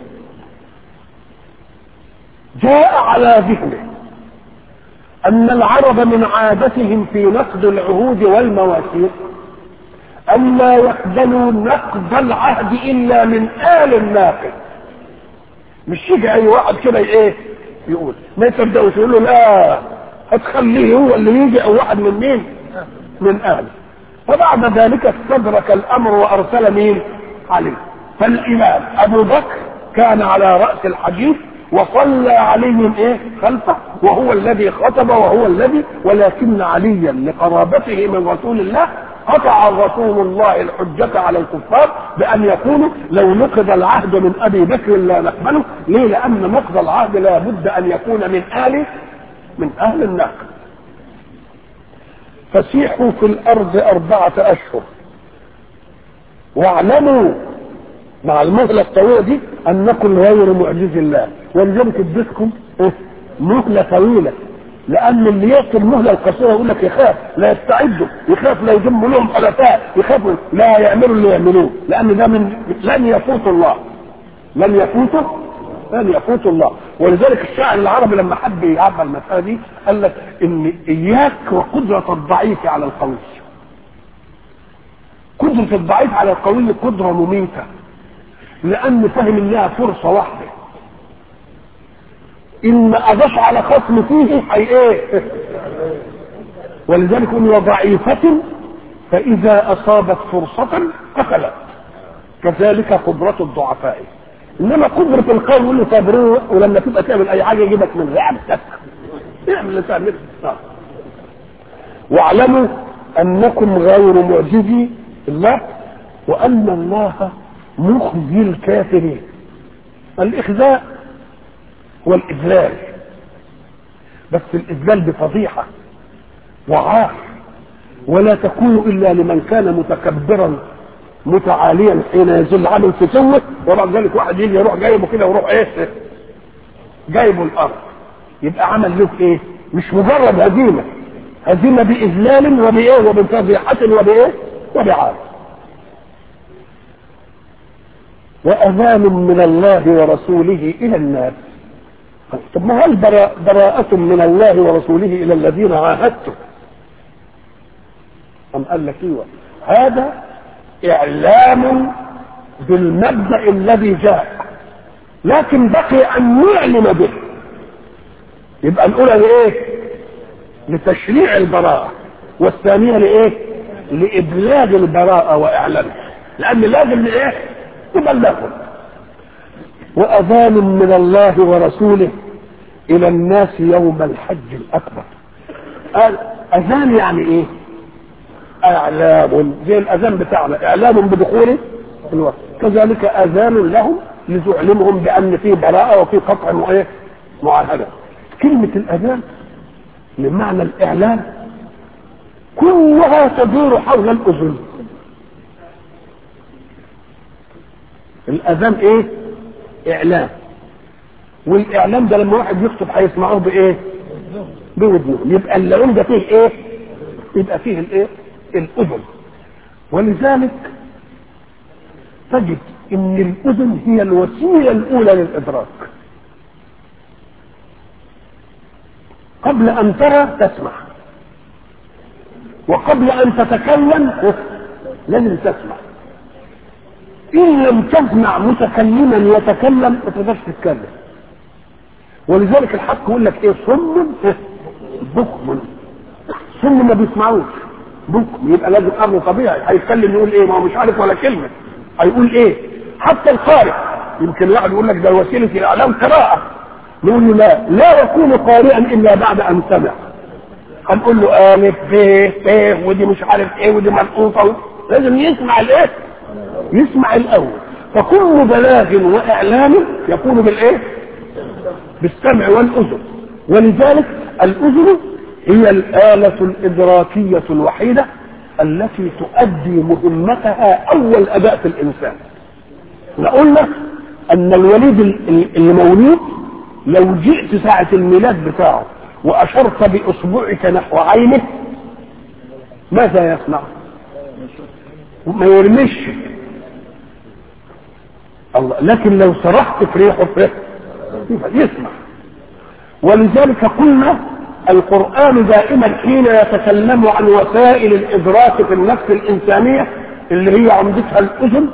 جاء على ذهنه ان العرب من عادتهم في نقد العهود والمواثيق ألا يقبلوا نقض العهد إلا من آل الناقد مش يجي أي واحد كده إيه يقول ما تبدأوا تقولوا لا هتخليه هو اللي يجي أو واحد من مين من أهله فبعد ذلك استدرك الأمر وأرسل مين عليه فالإمام أبو بكر كان على رأس الحديث وصلى عليهم ايه خلفه وهو الذي خطب وهو الذي ولكن عليا لقرابته من رسول الله قطع رسول الله الحجة على الكفار بأن يقولوا لو نقض العهد من أبي بكر لا نقبله ليه لأن نقض العهد لا بد أن يكون من آل من أهل النقد فسيحوا في الأرض أربعة أشهر واعلموا مع المهلة الطويلة دي أنكم غير معجز الله ولذلك اديتكم مهلة طويلة لان اللي يعطي المهله القصيره يقول لك يخاف لا يستعدوا يخاف لا يجم لهم حلفاء يخافوا لا يعملوا اللي يعملوه لان ده من لن يفوت الله لن يفوته لن يفوت الله ولذلك الشاعر العربي لما حب يعبر المساله دي قال لك ان اياك وقدره الضعيف على القوي قدره الضعيف على القوي قدره مميته لان فهم انها فرصه واحده ان ما اضاف على خصم فيه هي ايه ولذلك يقول وضعيفة فإذا أصابت فرصة قتلت كذلك قدرة الضعفاء إنما قدرة القوم اللي صابرين ولما تبقى تعمل أي حاجة يجيبك من رقبتك اعمل اللي تعمله واعلموا أنكم غير معجزي الله وأن الله مخزي الكافرين الإخزاء والإذلال بس الإذلال بفضيحة وعار ولا تكون إلا لمن كان متكبرا متعاليا حين يزل عنه الفتوة وبعد ذلك واحد يجي يروح جايبه كده ويروح ايه جايبه الأرض يبقى عمل له ايه مش مجرد هزيمة هزيمة بإذلال وبإيه وبفضيحة وبإيه وبعار وأذان من الله ورسوله إلى الناس طب ما هل براء براءة من الله ورسوله إلى الذين عاهدتم أم قال لك ايوه هذا إعلام بالمبدأ الذي جاء لكن بقي أن نعلم به يبقى الأولى لإيه؟ لتشريع البراءة والثانية لإيه؟ لإبلاغ البراءة وإعلانها لأن لازم لإيه؟ تبلغهم وأذان من الله ورسوله إلى الناس يوم الحج الأكبر قال أذان يعني إيه؟ اعلام زي الاذان بتاعنا اعلام بدخول الوقت كذلك اذان لهم لتعلمهم بان في براءه وفي قطع وايه معاهده كلمه الاذان بمعنى الاعلان كلها تدور حول الاذن الاذان ايه اعلان والاعلام ده لما واحد يخطب هيسمعوه بايه بودنه يبقى اللعون ده فيه ايه يبقى فيه الايه الأذن ولذلك تجد ان الأذن هي الوسيلة الأولى للإدراك قبل أن ترى تسمع وقبل أن تتكلم لازم تسمع إن لم تسمع متكلما يتكلم ما تقدرش تتكلم ولذلك الحق يقول لك ايه صم بكم صم ما بيسمعوش بكم يبقى لازم امر طبيعي هيتكلم يقول ايه ما هو مش عارف ولا كلمه هيقول ايه حتى القارئ يمكن واحد يقول لك ده وسيله الاعلام قراءه نقول له لا لا يكون قارئا الا بعد ان سمع هنقول له الف ب ب ودي مش عارف ايه ودي منقوطه لازم يسمع الايه يسمع الاول فكل بلاغ واعلام يكون بالايه بالسمع والاذن ولذلك الاذن هي الآلة الإدراكية الوحيدة التي تؤدي مهمتها أول أداء في الإنسان قلنا أن الوليد اللي مولود لو جئت ساعة الميلاد بتاعه وأشرت بإصبعك نحو عينه ماذا يصنع؟ ما يرمش الله لكن لو سرحت في ريحه يسمع ولذلك قلنا القرآن دائما حين يتكلم عن وسائل الإدراك في النفس الإنسانية اللي هي عمدتها الأذن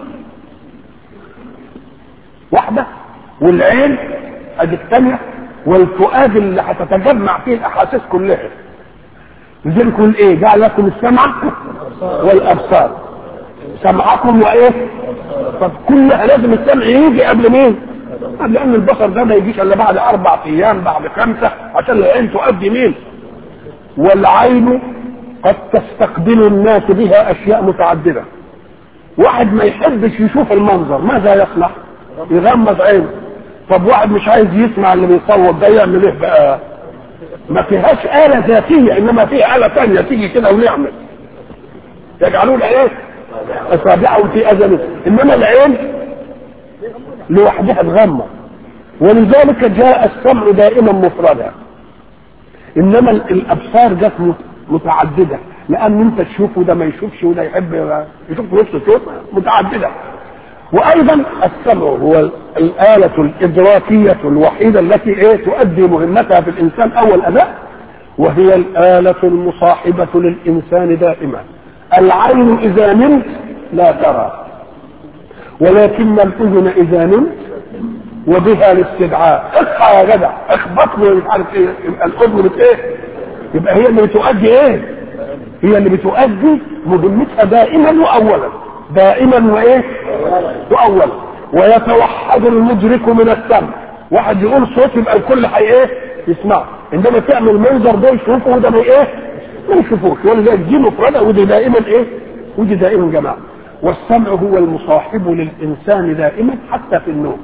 واحدة والعين ادي الثانية والفؤاد اللي هتتجمع فيه الأحاسيس كلها لذلك يقول ايه جعل لكم السمع والأبصار سمعكم وايه طب كلها لازم السمع يجي قبل مين لان البصر ده ما يجيش الا بعد اربع ايام بعد خمسه عشان العين تؤدي مين والعين قد تستقبل الناس بها اشياء متعدده واحد ما يحبش يشوف المنظر ماذا يصنع يغمض عينه طب واحد مش عايز يسمع اللي بيصوت ده يعمل ايه بقى ما فيهاش آلة ذاتية إنما في آلة ثانية تيجي كده ونعمل يجعلون إيه؟ أصابعهم في أذنه إنما العين لوحدها تغمض ولذلك جاء السمع دائما مفردا انما الابصار جت متعدده لان انت تشوف وده ما يشوفش وده يحب يشوف نص صوت متعدده وايضا السمع هو الاله الادراكيه الوحيده التي ايه تؤدي مهمتها في الانسان اول اداء وهي الاله المصاحبه للانسان دائما العين اذا نمت لا ترى ولكن الاذن اذا نمت وبها الاستدعاء اصحى يا جدع اخبطني مش عارف ايه يبقى الاذن بت ايه يبقى هي اللي بتؤدي ايه هي اللي بتؤدي مهمتها دائما واولا دائما وايه واولا ويتوحد المدرك من السمع واحد يقول صوت يبقى الكل حي ايه يسمعه عندما تعمل منظر ده يشوفه وده ما ايه ما يشوفوش ولذلك دي مفردة ودي دائما ايه ودي دائما جماعة والسمع هو المصاحب للإنسان دائما حتى في النوم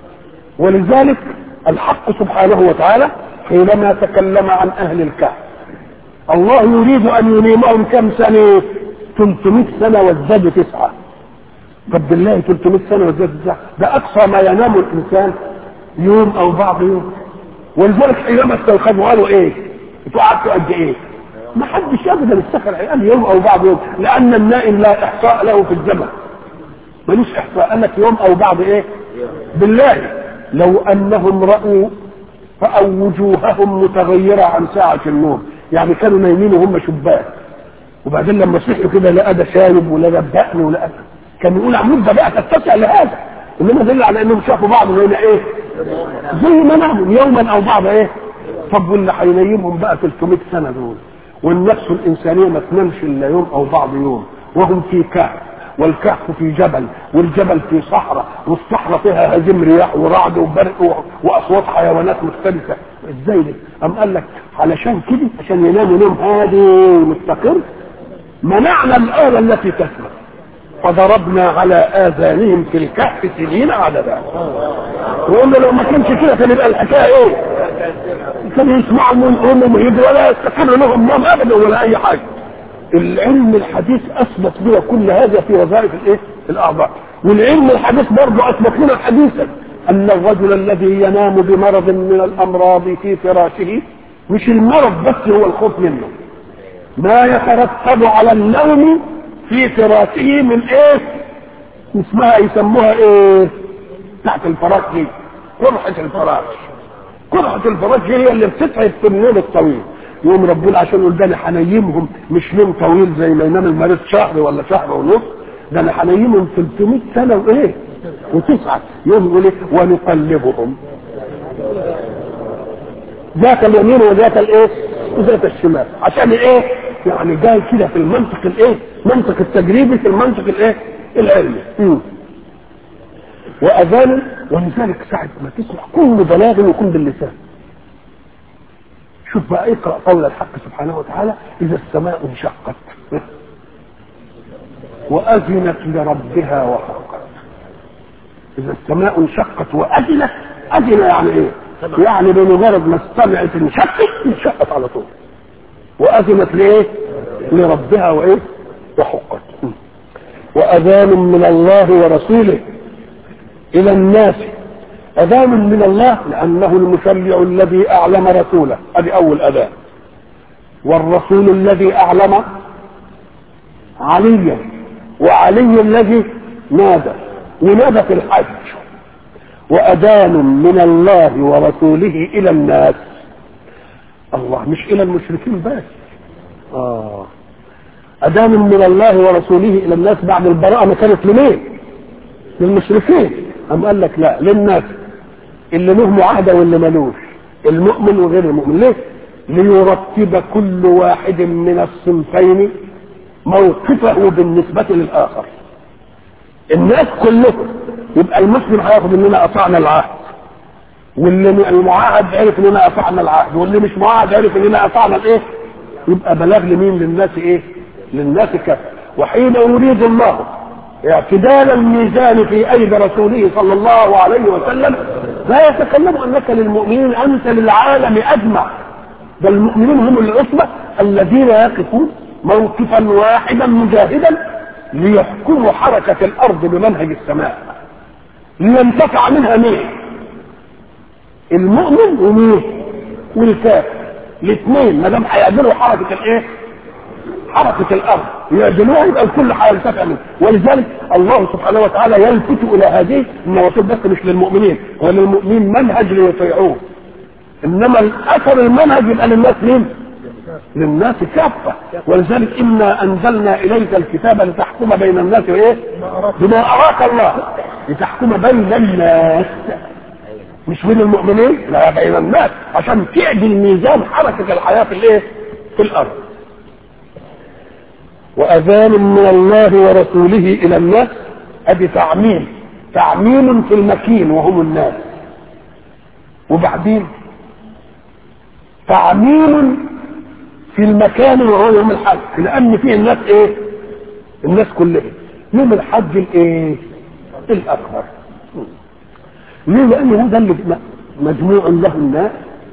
ولذلك الحق سبحانه وتعالى حينما تكلم عن أهل الكهف الله يريد أن ينيمهم كم سنة 300 سنة وازدادوا تسعة طب بالله 300 سنة وازدادوا تسعة ده أقصى ما ينام الإنسان يوم أو بعض يوم ولذلك حينما استيقظوا قالوا إيه؟ انتوا قعدتوا قد إيه؟ ما حدش ابدا استخر قال يوم او بعض يوم لان النائم لا احصاء له في الزمن ملوش احصاء قال لك يوم او بعض ايه بالله لو انهم راوا راوا وجوههم متغيره عن ساعه النوم يعني كانوا نايمين وهم شبان وبعدين لما صحوا كده لا ده شارب ولا ده دقن ولا كان يقول عمود ده بقى تتسع لهذا انما دل على انهم شافوا بعض هنا ايه زي ما ناموا يوما او بعض ايه طب واللي هينيمهم بقى 300 سنه دول والنفس الإنسانية ما تنامش إلا يوم أو بعض يوم وهم في كهف والكهف في جبل والجبل في صحراء والصحراء فيها هزيم رياح ورعد وبرق وأصوات حيوانات مختلفة ازاي ده؟ أم قال لك علشان كده عشان يناموا نوم هادي ومستقر منعنا الآلة التي تسمع فضربنا على آذانهم في الكهف سنين عددا وقلنا لو ما كانش كده كان يبقى الحكاية ايه؟ كانوا يسمعوا من امهم يجوا ولا يستقر لهم نوم ابدا ولا اي حاجه العلم الحديث اثبت لنا كل هذا في وظائف الايه الاعضاء والعلم الحديث برضه اثبت لنا حديثا ان الرجل الذي ينام بمرض من الامراض في فراشه مش المرض بس هو الخوف منه ما يترتب على النوم في فراشه من ايه اسمها يسموها ايه تحت الفراش دي قرحة الفراش قرحة الفراش هي اللي بتتعب في النوم الطويل يوم ربنا عشان يقول ده انا هنيمهم مش نوم طويل زي ما ينام المريض شهر ولا شهر ونص ده انا هنيمهم 300 سنه وايه وتسعه يوم يقول ايه ونقلبهم ذات اليمين وذات الايه وذات الشمال عشان ايه يعني جاي كده في المنطق الايه منطق التجريبي في المنطق الايه العلمي مم. واذان ولذلك ساعه ما تسمع كل بلاغ يكون باللسان شوف بقى اقرا قول الحق سبحانه وتعالى اذا السماء انشقت واذنت لربها وحقت اذا السماء انشقت واذنت اذن يعني ايه يعني بمجرد ما استمعت انشقت انشقت على طول واذنت لايه لربها وايه وحقت واذان من الله ورسوله الى الناس اذان من الله لانه المشرع الذي اعلم رسوله ادي اول اذان والرسول الذي اعلم عليا وعلي الذي نادى ونادى في الحج واذان من الله ورسوله الى الناس الله مش الى المشركين بس اه اذان من الله ورسوله الى الناس بعد البراءه ما كانت لمين للمشركين أم قال لك لا للناس اللي له معاهده واللي ملوش المؤمن وغير المؤمن ليه؟ ليرتب كل واحد من الصنفين موقفه بالنسبة للآخر الناس كلهم يبقى المسلم هياخد اننا قطعنا العهد واللي المعاهد عرف اننا قطعنا العهد واللي مش معاهد عرف اننا قطعنا الايه يبقى بلاغ لمين للناس ايه للناس كفر وحين يريد الله اعتدال الميزان في ايدي رسوله صلى الله عليه وسلم لا يتكلم انك للمؤمنين انت للعالم اجمع بل المؤمنون هم العصبه الذين يقفون موقفا واحدا مجاهدا ليحكموا حركه الارض بمنهج السماء لينتفع منها مين المؤمن ومين والكافر الاثنين ما دام هيعملوا حركه الايه حركة الأرض يعدلوها يبقى الكل هيرتفع منه ولذلك الله سبحانه وتعالى يلفت إلى هذه إن الرسول بس مش للمؤمنين وللمؤمنين منهج ليطيعوه إنما الأثر المنهج يبقى للناس مين؟ للناس كافة ولذلك إنا أنزلنا إليك الكتاب لتحكم بين الناس وإيه؟ بما أراك الله لتحكم بين الناس مش بين المؤمنين لا بين الناس عشان تعدل ميزان حركة الحياة في الايه في الارض واذان من الله ورسوله الى الناس ادي تعميم تعميم في المكين وهم الناس وبعدين تعميم في المكان وهو يوم الحج لان فيه الناس ايه الناس كلها يوم الحج الايه الاكبر ليه لان هو ده اللي مجموع له الناس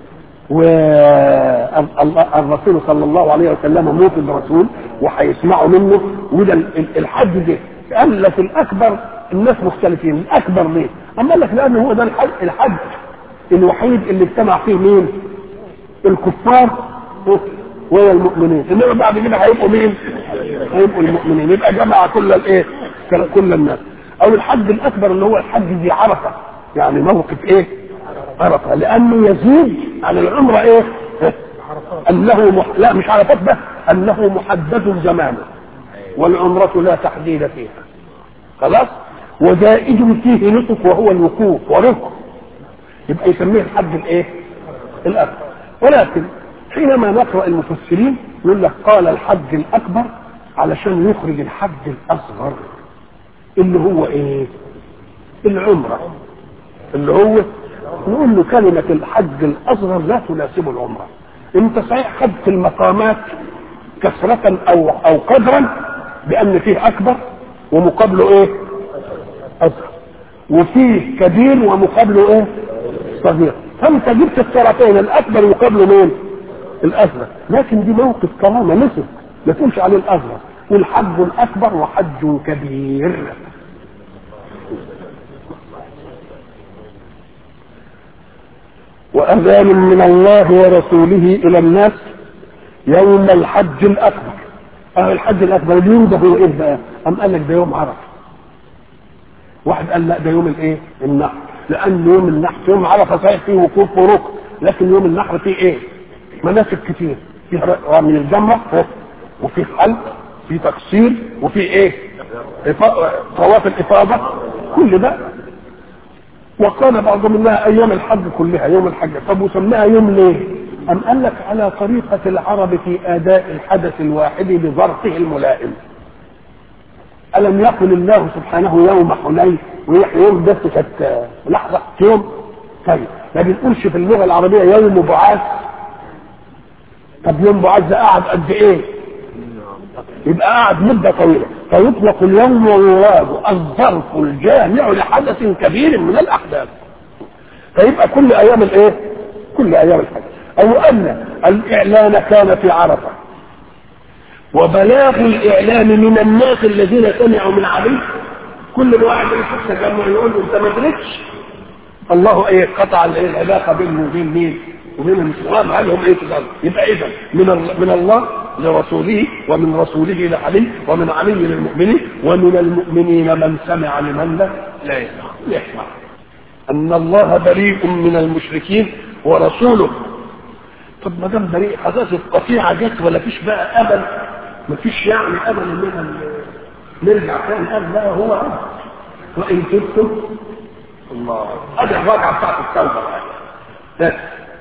والرسول صلى الله عليه وسلم موت الرسول وهيسمعوا منه وده الحج ده قال لك الاكبر الناس مختلفين الاكبر ليه؟ اما قال لك لان هو ده الحج الحج الوحيد اللي اجتمع فيه مين؟ الكفار والمؤمنين انما بعد كده هيبقوا مين؟ هيبقوا المؤمنين يبقى جمع كل الايه؟ كل الناس او الحج الاكبر اللي هو الحج ذي عرفه يعني موقف ايه؟ عرفه لانه يزيد عن العمره ايه؟ انه مح... لا مش عرفات بس انه محدد زمانه والعمره لا تحديد فيها خلاص وزائد فيه نسك وهو الوقوف وركن يبقى يسميه الحج الايه؟ الاكبر ولكن حينما نقرا المفسرين يقول لك قال الحج الاكبر علشان يخرج الحج الاصغر اللي هو ايه؟ العمره اللي هو نقول له كلمة الحج الأصغر لا تناسب العمرة أنت صحيح خدت المقامات كثرة أو أو قدرا بأن فيه أكبر ومقابله إيه؟ أصغر وفيه كبير ومقابله إيه؟ صغير فأنت جبت الطرفين الأكبر يقابله مين؟ الأصغر لكن دي موقف كرامة نسب ما تقولش عليه الأصغر والحج الأكبر وحج كبير وأذان من الله ورسوله إلى الناس يوم الحج الأكبر أهل الحج الأكبر اليوم ده هو إيه بقى؟ أم قال لك ده يوم عرفة واحد قال لا ده يوم الإيه؟ النحر لأن يوم النحر يوم عرفة صحيح فيه وقوف وركن لكن يوم النحر فيه إيه؟ مناسك كتير فيه رمي الجمرة وفيه حلق فيه تقصير وفيه إيه؟ طواف الإفاضة كل ده وقال بعضهم انها ايام الحج كلها يوم الحج طب وسماها يوم ليه؟ أم قال لك على طريقة العرب في أداء الحدث الواحد بظرفه الملائم ألم يقل الله سبحانه يوم حنين ويحيى يوم بس كانت لحظة يوم طيب ما بنقولش في اللغة العربية يوم بعاث طب يوم بعاث ده قعد قد إيه؟ يبقى قعد مدة طويلة فيطلق اليوم ويراد الظرف الجامع لحدث كبير من الأحداث فيبقى كل أيام الإيه؟ كل أيام الحج أو أن الإعلان كان في عرفة وبلاغ الإعلان من الناس الذين سمعوا من عليه كل واحد يشوف تجمع يقول له أنت ما دركش الله إيه قطع العلاقة بينه وبين مين؟ وبين المسلمين قال لهم إيه تقال يبقى إذا من من الله لرسوله ومن رسوله لعلي ومن علي للمؤمنين ومن المؤمنين من سمع لمن لا لا يسمع يسمع ان الله بريء من المشركين ورسوله طب ما دام بريء خلاص القطيعه جت ولا فيش بقى امل ما فيش يعني امل اننا نرجع تاني قال لا هو أمل. وان تبتم الله ادي الرجعه بتاعت التوبه بقى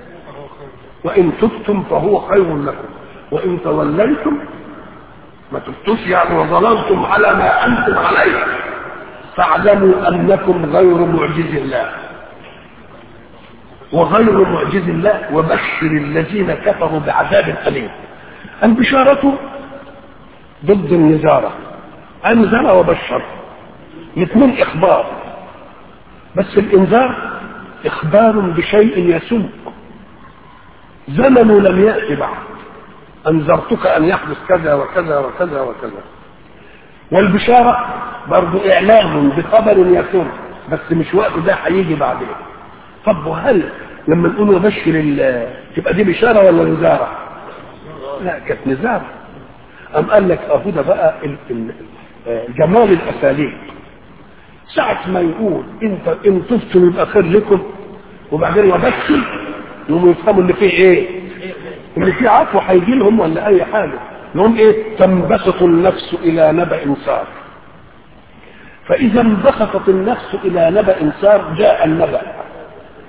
وان تبتم فهو خير لكم وان توليتم ما تبتوش يعني وظللتم على ما انتم عليه فاعلموا انكم غير معجز الله وغير معجز الله وبشر الذين كفروا بعذاب اليم البشارة ضد النزارة انذر وبشر الاثنين اخبار بس الانذار اخبار بشيء يسوق زمن لم يأتي بعد أنذرتك أن يحدث كذا وكذا وكذا وكذا والبشارة برضو إعلام بخبر يكون بس مش وقت ده هيجي بعدين طب وهل لما نقول وبشر تبقى دي بشارة ولا نزارة؟ لا كانت نزارة أم قال لك أهو ده بقى ال ال جمال الأساليب ساعة ما يقول انت ان تفتوا يبقى خير لكم وبعدين وبشر يقوموا يفهموا ان فيه ايه؟ ان في عفو هيجي لهم ولا اي حاجه يقوم ايه تنبسط النفس الى نبأ سار فاذا انبسطت النفس الى نبأ سار جاء النبأ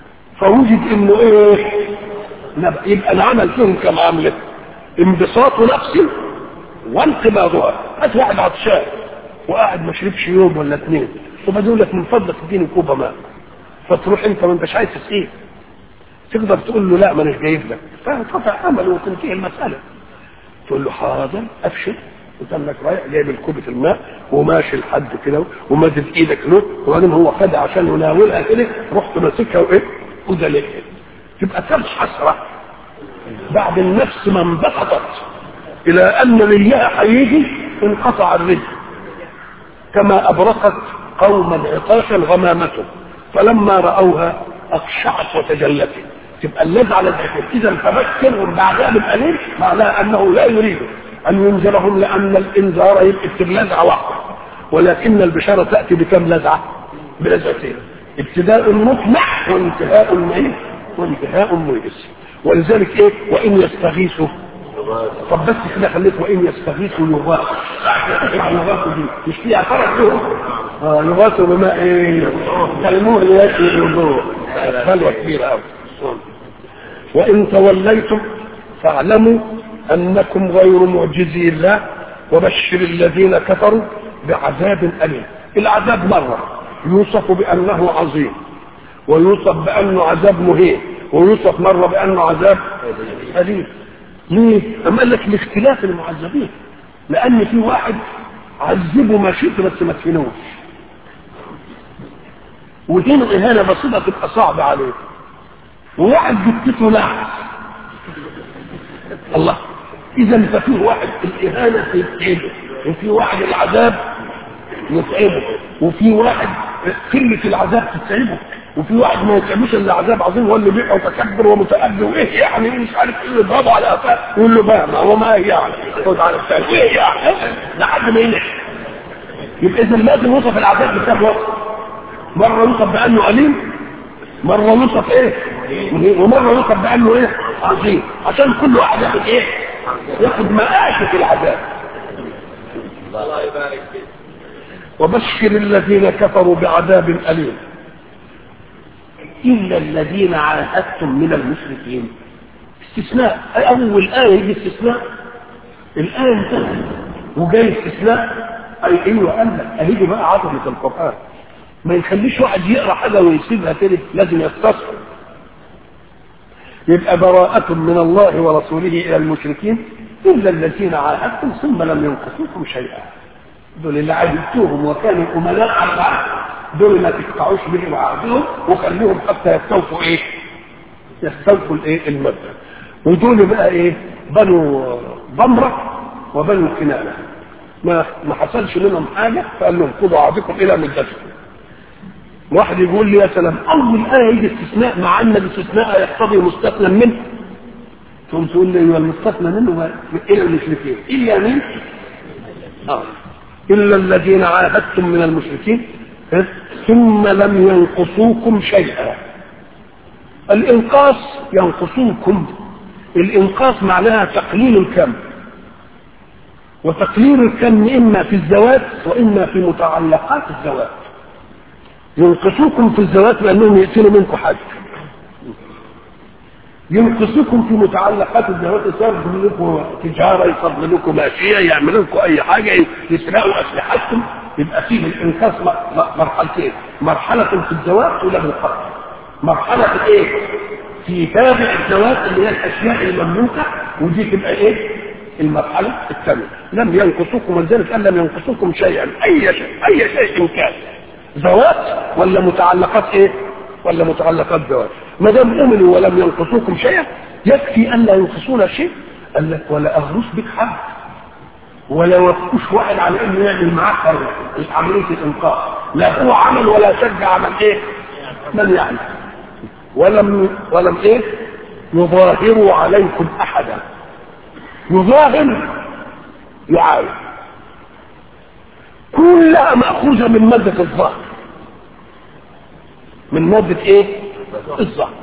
فوجد انه ايه نبأ يبقى العمل فيهم كم عمله انبساط نفسي وانقباضها هات واحد عطشان وقاعد ما شربش يوم ولا اثنين وبعدين يقول لك من فضلك اديني كوبا ماء فتروح انت ما انتش عايز تسقيه تقدر تقول له لا ما اناش جايب لك فتقطع عمله وتنتهي المساله تقول له حاضر ابشر وتنك رايح جايب الكوبة الماء وماشي لحد كده ومادد ايدك له وبعدين هو خدها عشان يناولها كده رحت ماسكها وايه وده ليه تبقى كم حسره بعد النفس ما انبسطت الى ان ريها هيجي انقطع الرزق كما ابرقت قوما عطاشا غمامته فلما راوها اقشعت وتجلت تبقى اللذعه لذعتين اذا فبشرهم بعدها بالاليم معناها انه لا يريد ان ينذرهم لان الانذار يبقى بلذعه واحده ولكن البشاره تاتي بكم لذعه؟ بلذعتين ابتداء مطمع وانتهاء ميت وانتهاء ميئس ولذلك ايه وان يستغيثوا طب بس كده خليت وان يستغيثوا يغاثوا يغاثوا دي مش في اعترف لهم اه يغاثوا بماء ايه كالمهل ياتي الوضوء بلوى كبيره قوي وان توليتم فاعلموا انكم غير معجزي الله وبشر الذين كفروا بعذاب اليم العذاب مره يوصف بانه عظيم ويوصف بانه عذاب مهين ويوصف مره بانه عذاب اليم ليه؟ أم قال لك لاختلاف المعذبين لأن في واحد عذبه ما شئت بس ما تفنوش ودين الإهانة بسيطة تبقى صعبة عليه وواحد جبته لعنة الله إذا ففيه واحد الإهانة تتعبه وفي واحد العذاب يتعبه وفي واحد قلة العذاب تتعبه وفي واحد ما يتعبوش الا عذاب عظيم هو اللي بيبقى متكبر ومتأبي وايه يعني مش عارف ايه يضربه على قفاه يقول له بقى ما هو ما هي يعني خد على الثاني ايه يعني لحد ما ينح يبقى اذا لازم يوصف العذاب بكام وقت مره يوصف بانه اليم مره يوصف ايه ومره يوصف بانه ايه عظيم عشان كل واحد ياخد ايه ياخد مآشف العذاب الله يبارك فيك وبشر الذين كفروا بعذاب أليم إلا الذين عاهدتم من المشركين استثناء أول آية يجي استثناء الآية انتهت وجاي استثناء أي أيوة قال لك أهيجي بقى عظمة القرآن ما يخليش واحد يقرأ حاجة ويسيبها كده لازم يستصحب يبقى براءة من الله ورسوله إلى المشركين إلا الذين عاهدتم ثم لم ينقصوكم شيئا دول اللي عاهدتوهم وكانوا أمناء على العهد دول ما تقطعوش بهم عهدهم وخليهم حتى يستوفوا ايه يستوفوا الايه المبدا ودول بقى ايه بنو ضمره وبنو كنانه ما ما حصلش منهم حاجه فقال لهم خذوا عهدكم الى مدتكم واحد يقول لي يا سلام اول ايه يجي استثناء مع ان الاستثناء يقتضي مستثنى منه ثم تقول لي ايوه المستثنى منه الى المشركين الا مين؟ اه الا الذين عاهدتم من المشركين ثم لم ينقصوكم شيئا الانقاص ينقصوكم الانقاص معناها تقليل الكم وتقليل الكم اما في الزواج واما في متعلقات الزواج ينقصوكم في الزواج لانهم يقتلوا منكم حاجه ينقصوكم في متعلقات الزواج يصرف لكم تجاره يصرف لكم ماشيه يعمل لكم اي حاجه يسرقوا اسلحتكم يبقى فيه الانقاص مرحلتين مرحله في الزواج ولا بالقتل مرحله ايه في تابع الزواج اللي هي الاشياء المملوكه ودي تبقى ايه المرحله الثانيه لم ينقصوكم ولذلك قال لم ينقصوكم شيئا اي شيء اي شيء كان زواج ولا متعلقات ايه ولا متعلقات زواج ما دام امنوا ولم ينقصوكم شيئا يكفي ان لا ينقصونا شيء قال لك ولا اغرس بك حد ولا وقفوش واحد على انه يعمل معاك عمليه الانقاذ لا هو عمل ولا شجع عمل ايه من يعمل ولم ولم ايه يظاهروا عليكم احدا يظاهر يعاون كلها مأخوذة من مادة الظهر من مادة ايه الظهر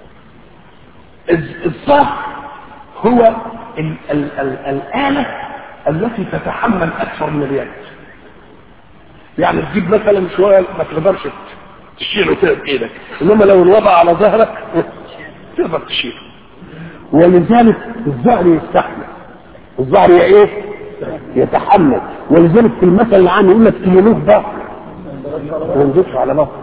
الظهر هو ال ال ال الآلة التي تتحمل أكثر من اليد يعني تجيب مثلا شوية ما تقدرش تشيله كده بايدك انما لو الوضع على ظهرك تقدر تشيله ولذلك الظهر يستحمل الظهر يا ايه يتحمل ولذلك في المثل العام يقول لك تلينوه ظهر ما ينزلش على ظهر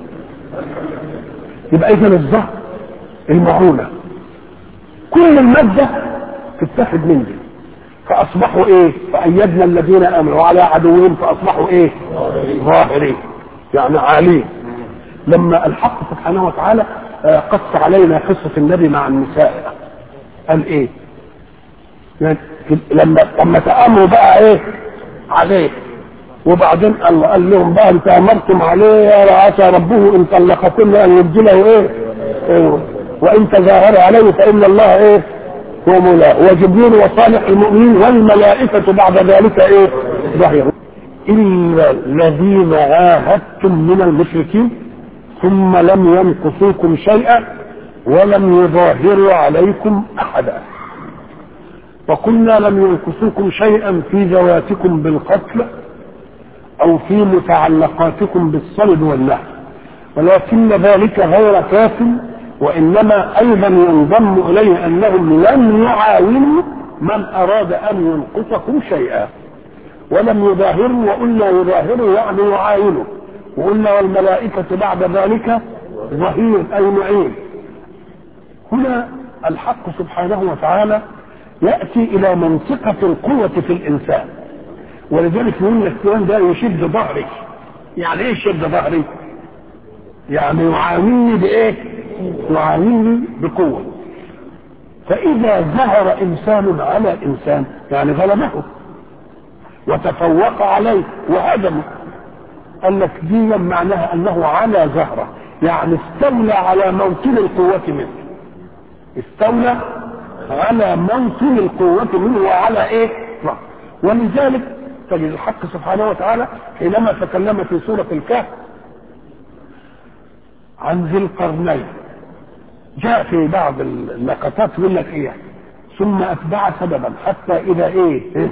يبقى اذا الظهر المعونه كل الماده تتخذ من دي فاصبحوا ايه فايدنا الذين امنوا وعلى عدوهم فاصبحوا ايه ظاهرين يعني عالين لما الحق سبحانه وتعالى قص علينا قصه النبي مع النساء قال ايه يعني لما لما تامروا بقى ايه عليه وبعدين الله قال لهم بقى انت امرتم عليه عسى ربه ان طلقكن ان يبدله ايه, إيه وان تظاهر عليه فان الله ايه هو مولاه وجبريل وصالح المؤمنين والملائكة بعد ذلك ايه ظهروا إلا الذين عاهدتم من المشركين ثم لم ينقصوكم شيئا ولم يظاهروا عليكم أحدا وقلنا لم ينقصوكم شيئا في ذواتكم بالقتل أو في متعلقاتكم بالصلب والنحو ولكن ذلك غير كاف وانما ايضا ينضم اليه انهم لم يعاونوا من اراد ان ينقصكم شيئا ولم يظاهروا وقلنا يظاهروا يعني يعاونوا وقلنا والملائكة بعد ذلك ظهير أي معين هنا الحق سبحانه وتعالى يأتي إلى منطقة القوة في الإنسان ولذلك يقول لك فلان ده يشد ظهري يعني ايه يشد ظهري؟ يعني يعاونني بايه؟ يعاونني بقوة فإذا ظهر إنسان على إنسان يعني غلبه وتفوق عليه وهدمه قال لك دي معناها أنه على زهرة يعني استولى على موطن القوة منه استولى على موطن القوة منه وعلى إيه؟ ولذلك تجد الحق سبحانه وتعالى حينما تكلم في سورة الكهف عن ذي القرنين جاء في بعض اللقطات يقول لك ايه ثم اتبع سببا حتى اذا ايه, إيه؟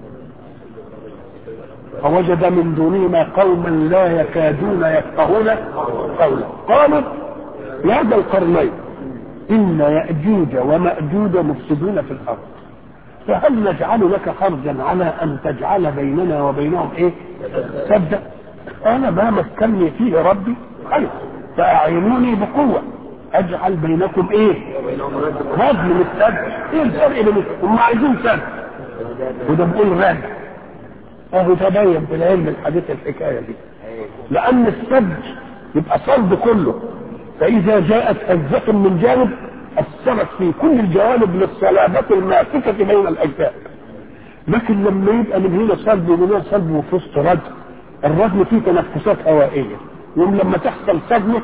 فوجد من دونهما قوما لا يكادون يفقهون قولا قالوا يا ذا القرنين ان ياجوج وماجوج مفسدون في الارض فهل نجعل لك خرجا على ان تجعل بيننا وبينهم ايه سدا انا ما مكنني فيه ربي خير فاعينوني بقوه اجعل بينكم ايه رجل من السد ايه الفرق بين هم عايزين سد وده بيقول رد اهو تبين في العلم الحديث الحكايه دي لان السد يبقى صد كله فاذا جاءت هزه من جانب اثرت في كل الجوانب للصلابه الماسكه بين الاجزاء لكن لما يبقى من هنا صلب ومن هنا صلب وفي وسط رجل الرجل فيه تنفسات هوائيه يوم لما تحصل صدمه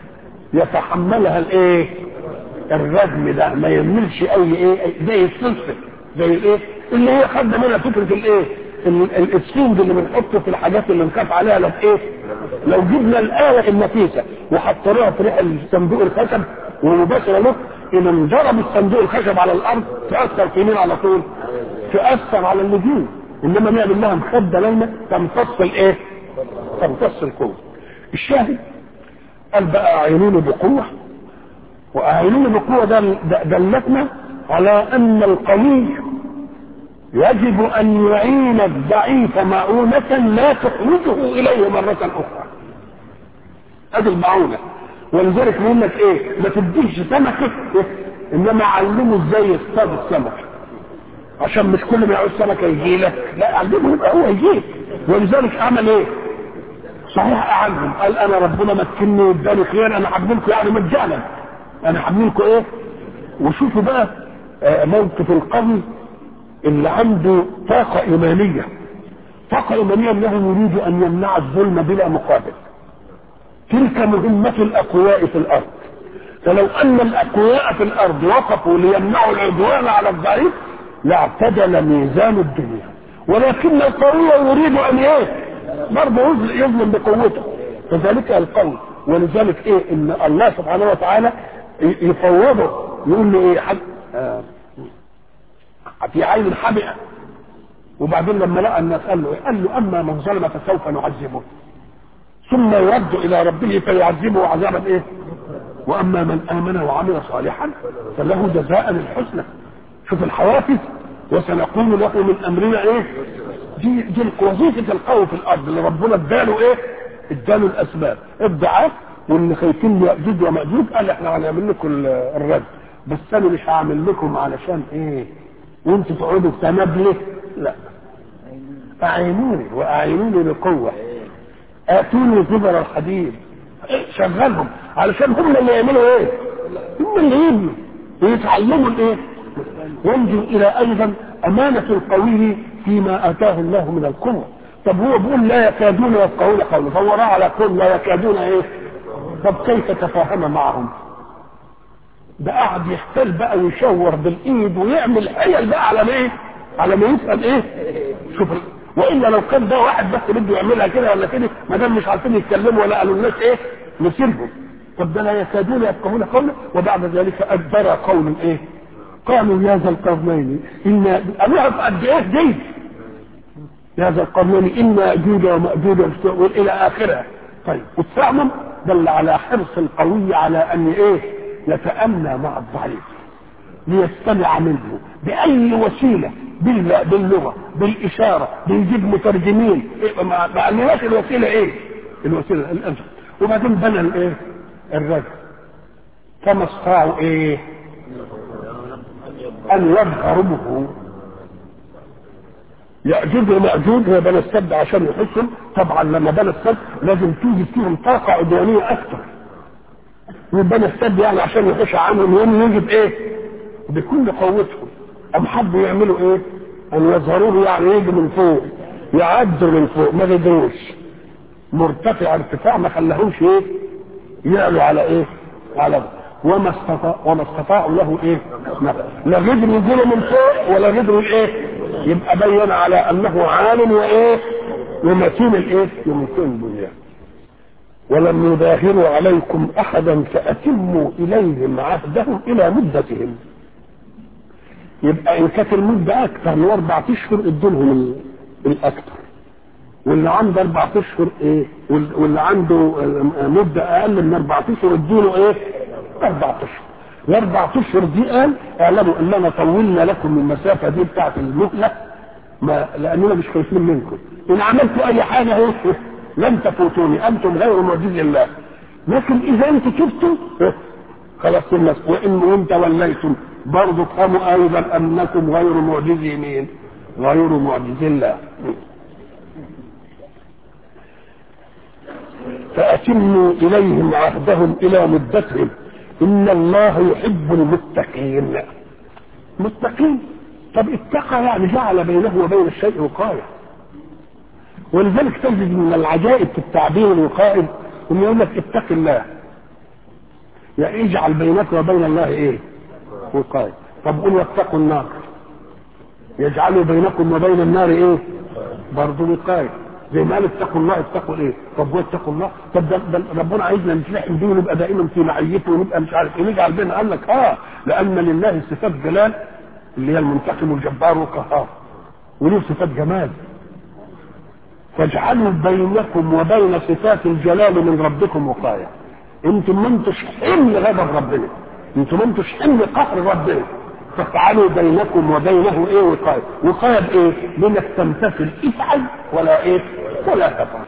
يتحملها الايه الرجم ده ما يملش قوي ايه زي السلسل زي الايه اللي هي خدنا منها فكره الايه السود اللي بنحطه في الحاجات اللي نخاف عليها لو ايه لو جبنا الاله النفيسه وحطيناها في ريح الصندوق الخشب ومباشره له ان انضرب الصندوق الخشب على الارض تاثر في مين على طول تاثر على النجوم انما نعمل لها مخده لونه تمتص الايه تمتص القوه الشاهد قال بقى اعينوني بقوه واعينوني بقوه ده دلتنا على ان القوي يجب ان يعين الضعيف معونة لا تخرجه اليه مرة اخرى ادي المعونة ولذلك يقول لك ايه ما تديش سمكة انما علمه ازاي يصطاد السمك عشان مش كل ما يعوز سمكة يجي لك لا علمه يبقى هو يجيك ولذلك عمل ايه صحيح اعلم قال انا ربنا مكني واداني خير انا هعملكم يعني مجانا انا هعملكم ايه وشوفوا بقى موقف القوي اللي عنده طاقة إيمانية طاقة إيمانية أنه يريد أن يمنع الظلم بلا مقابل تلك مهمة الأقوياء في الأرض فلو أن الأقوياء في الأرض وقفوا ليمنعوا العدوان على الضعيف لاعتدل ميزان الدنيا ولكن القوي يريد أن إيه برضه يظلم بقوته فذلك القوي ولذلك إيه إن الله سبحانه وتعالى يفوضه يقول له إيه حد آه في عين حمئة وبعدين لما لقى الناس قال له قال له اما من ظلم فسوف نعذبه ثم يرد الى ربه فيعذبه عذابا ايه واما من امن وعمل صالحا فله جزاء الحسنى شوف الحوافز وسنقول له من امرنا ايه دي دي وظيفه القوي في الارض اللي ربنا اداله ايه اداله الاسباب الضعاف واللي خايفين ياجوج وماجوج قال احنا هنعمل لكم الرد بس انا مش هعمل لكم علشان ايه وانتوا تقعدوا تنابله لا اعينوني واعينوني بقوه اتوني زبر الحديد شغلهم علشان هم اللي يعملوا ايه هم اللي يبنوا ويتعلموا الايه ينجو الى ايضا امانه القوي فيما اتاه الله من القوه طب هو بيقول لا يكادون يفقهون قوله فوراه على قول لا يكادون ايه طب كيف تفاهم معهم ده قاعد يحتل بقى ويشور بالايد ويعمل حيل بقى على ايه على ما يسال ايه شوف والا لو كان ده واحد بس بده يعملها كده ولا كده ما دام مش عارفين يتكلموا ولا قالوا الناس ايه نسيبهم طب ده لا يكادون يفقهون قولا وبعد ذلك ادبر قول ايه قالوا يا ذا القرنين ان قالوها قد ايه دي يا ذا القرنين ان ياجوج وماجوج والى اخرها طيب والثعلب دل على حرص القوي على ان ايه يتأنى مع الضعيف ليستمع منه بأي وسيلة باللغة بالإشارة بيجيب مترجمين إيه ما قالناش الوسيلة إيه؟ الوسيلة الأنفس وبعدين بنى الإيه؟ الرجل كما استطاعوا إيه؟ أن يظهروا يأجوج ومأجوج هو بنى السد عشان يحسهم طبعا لما بنى السد لازم توجد فيهم طاقة عدوانية أكثر وبنى السد يعني عشان يخش عنهم يوم يجب ايه بكل قوتهم ام حبوا يعملوا ايه ان يظهروه يعني يجي من فوق يعدوا من فوق ما قدروش مرتفع ارتفاع ما خلاهمش ايه يعلوا على ايه على وما استطاع وما استطاعوا له ايه لا قدروا يجيله من فوق ولا قدروا ايه يبقى بين على انه عالم وايه ومتين الايه ومتين البنيان ولم يظاهروا عليكم احدا فاتموا اليهم عهدهم الى مدتهم يبقى ان كانت المده اكثر من اربع اشهر ادوا لهم الاكثر واللي عنده اربع اشهر ايه واللي عنده مده اقل من اربع اشهر ادوا له ايه اربع اشهر الاربع اشهر دي قال اعلموا اننا طولنا لكم المسافه دي بتاعت المهله ما لاننا مش خايفين منكم ان عملتوا اي حاجه ايه لن تفوتوني انتم غير معجز الله لكن اذا انتم تبتم خلاص الناس وان وان توليتم برضه افهموا ايضا انكم غير معجزي مين؟ غير معجز الله فاتموا اليهم عهدهم الى مدتهم ان الله يحب المتقين متقين طب اتقى يعني جعل بينه وبين الشيء وقايه ولذلك تجد من العجائب في التعبير الوقائي انه يقول لك اتق الله يعني اجعل بينك وبين الله ايه؟ وقايه طب قول واتقوا النار يجعل بينكم وبين النار ايه؟ برضه وقايه زي ما قال اتقوا الله اتقوا ايه؟ طب واتقوا الله طب ده, ده ربنا عايزنا نتلحم بيه ونبقى دائما في معيته ونبقى مش عارف ايه نجعل بيننا قال لك اه لان لله صفات جلال اللي هي المنتقم الجبار والقهار وله صفات جمال فاجعلوا بينكم وبين صفات الجلال من ربكم وقايه انتم ما انتوش حمل غضب ربنا انتم ما انتوش حمل قهر ربنا فاجعلوا بينكم وبينه ايه وقايه وقايه بايه؟ بانك تمتثل افعل ولا ايه؟ ولا تفعل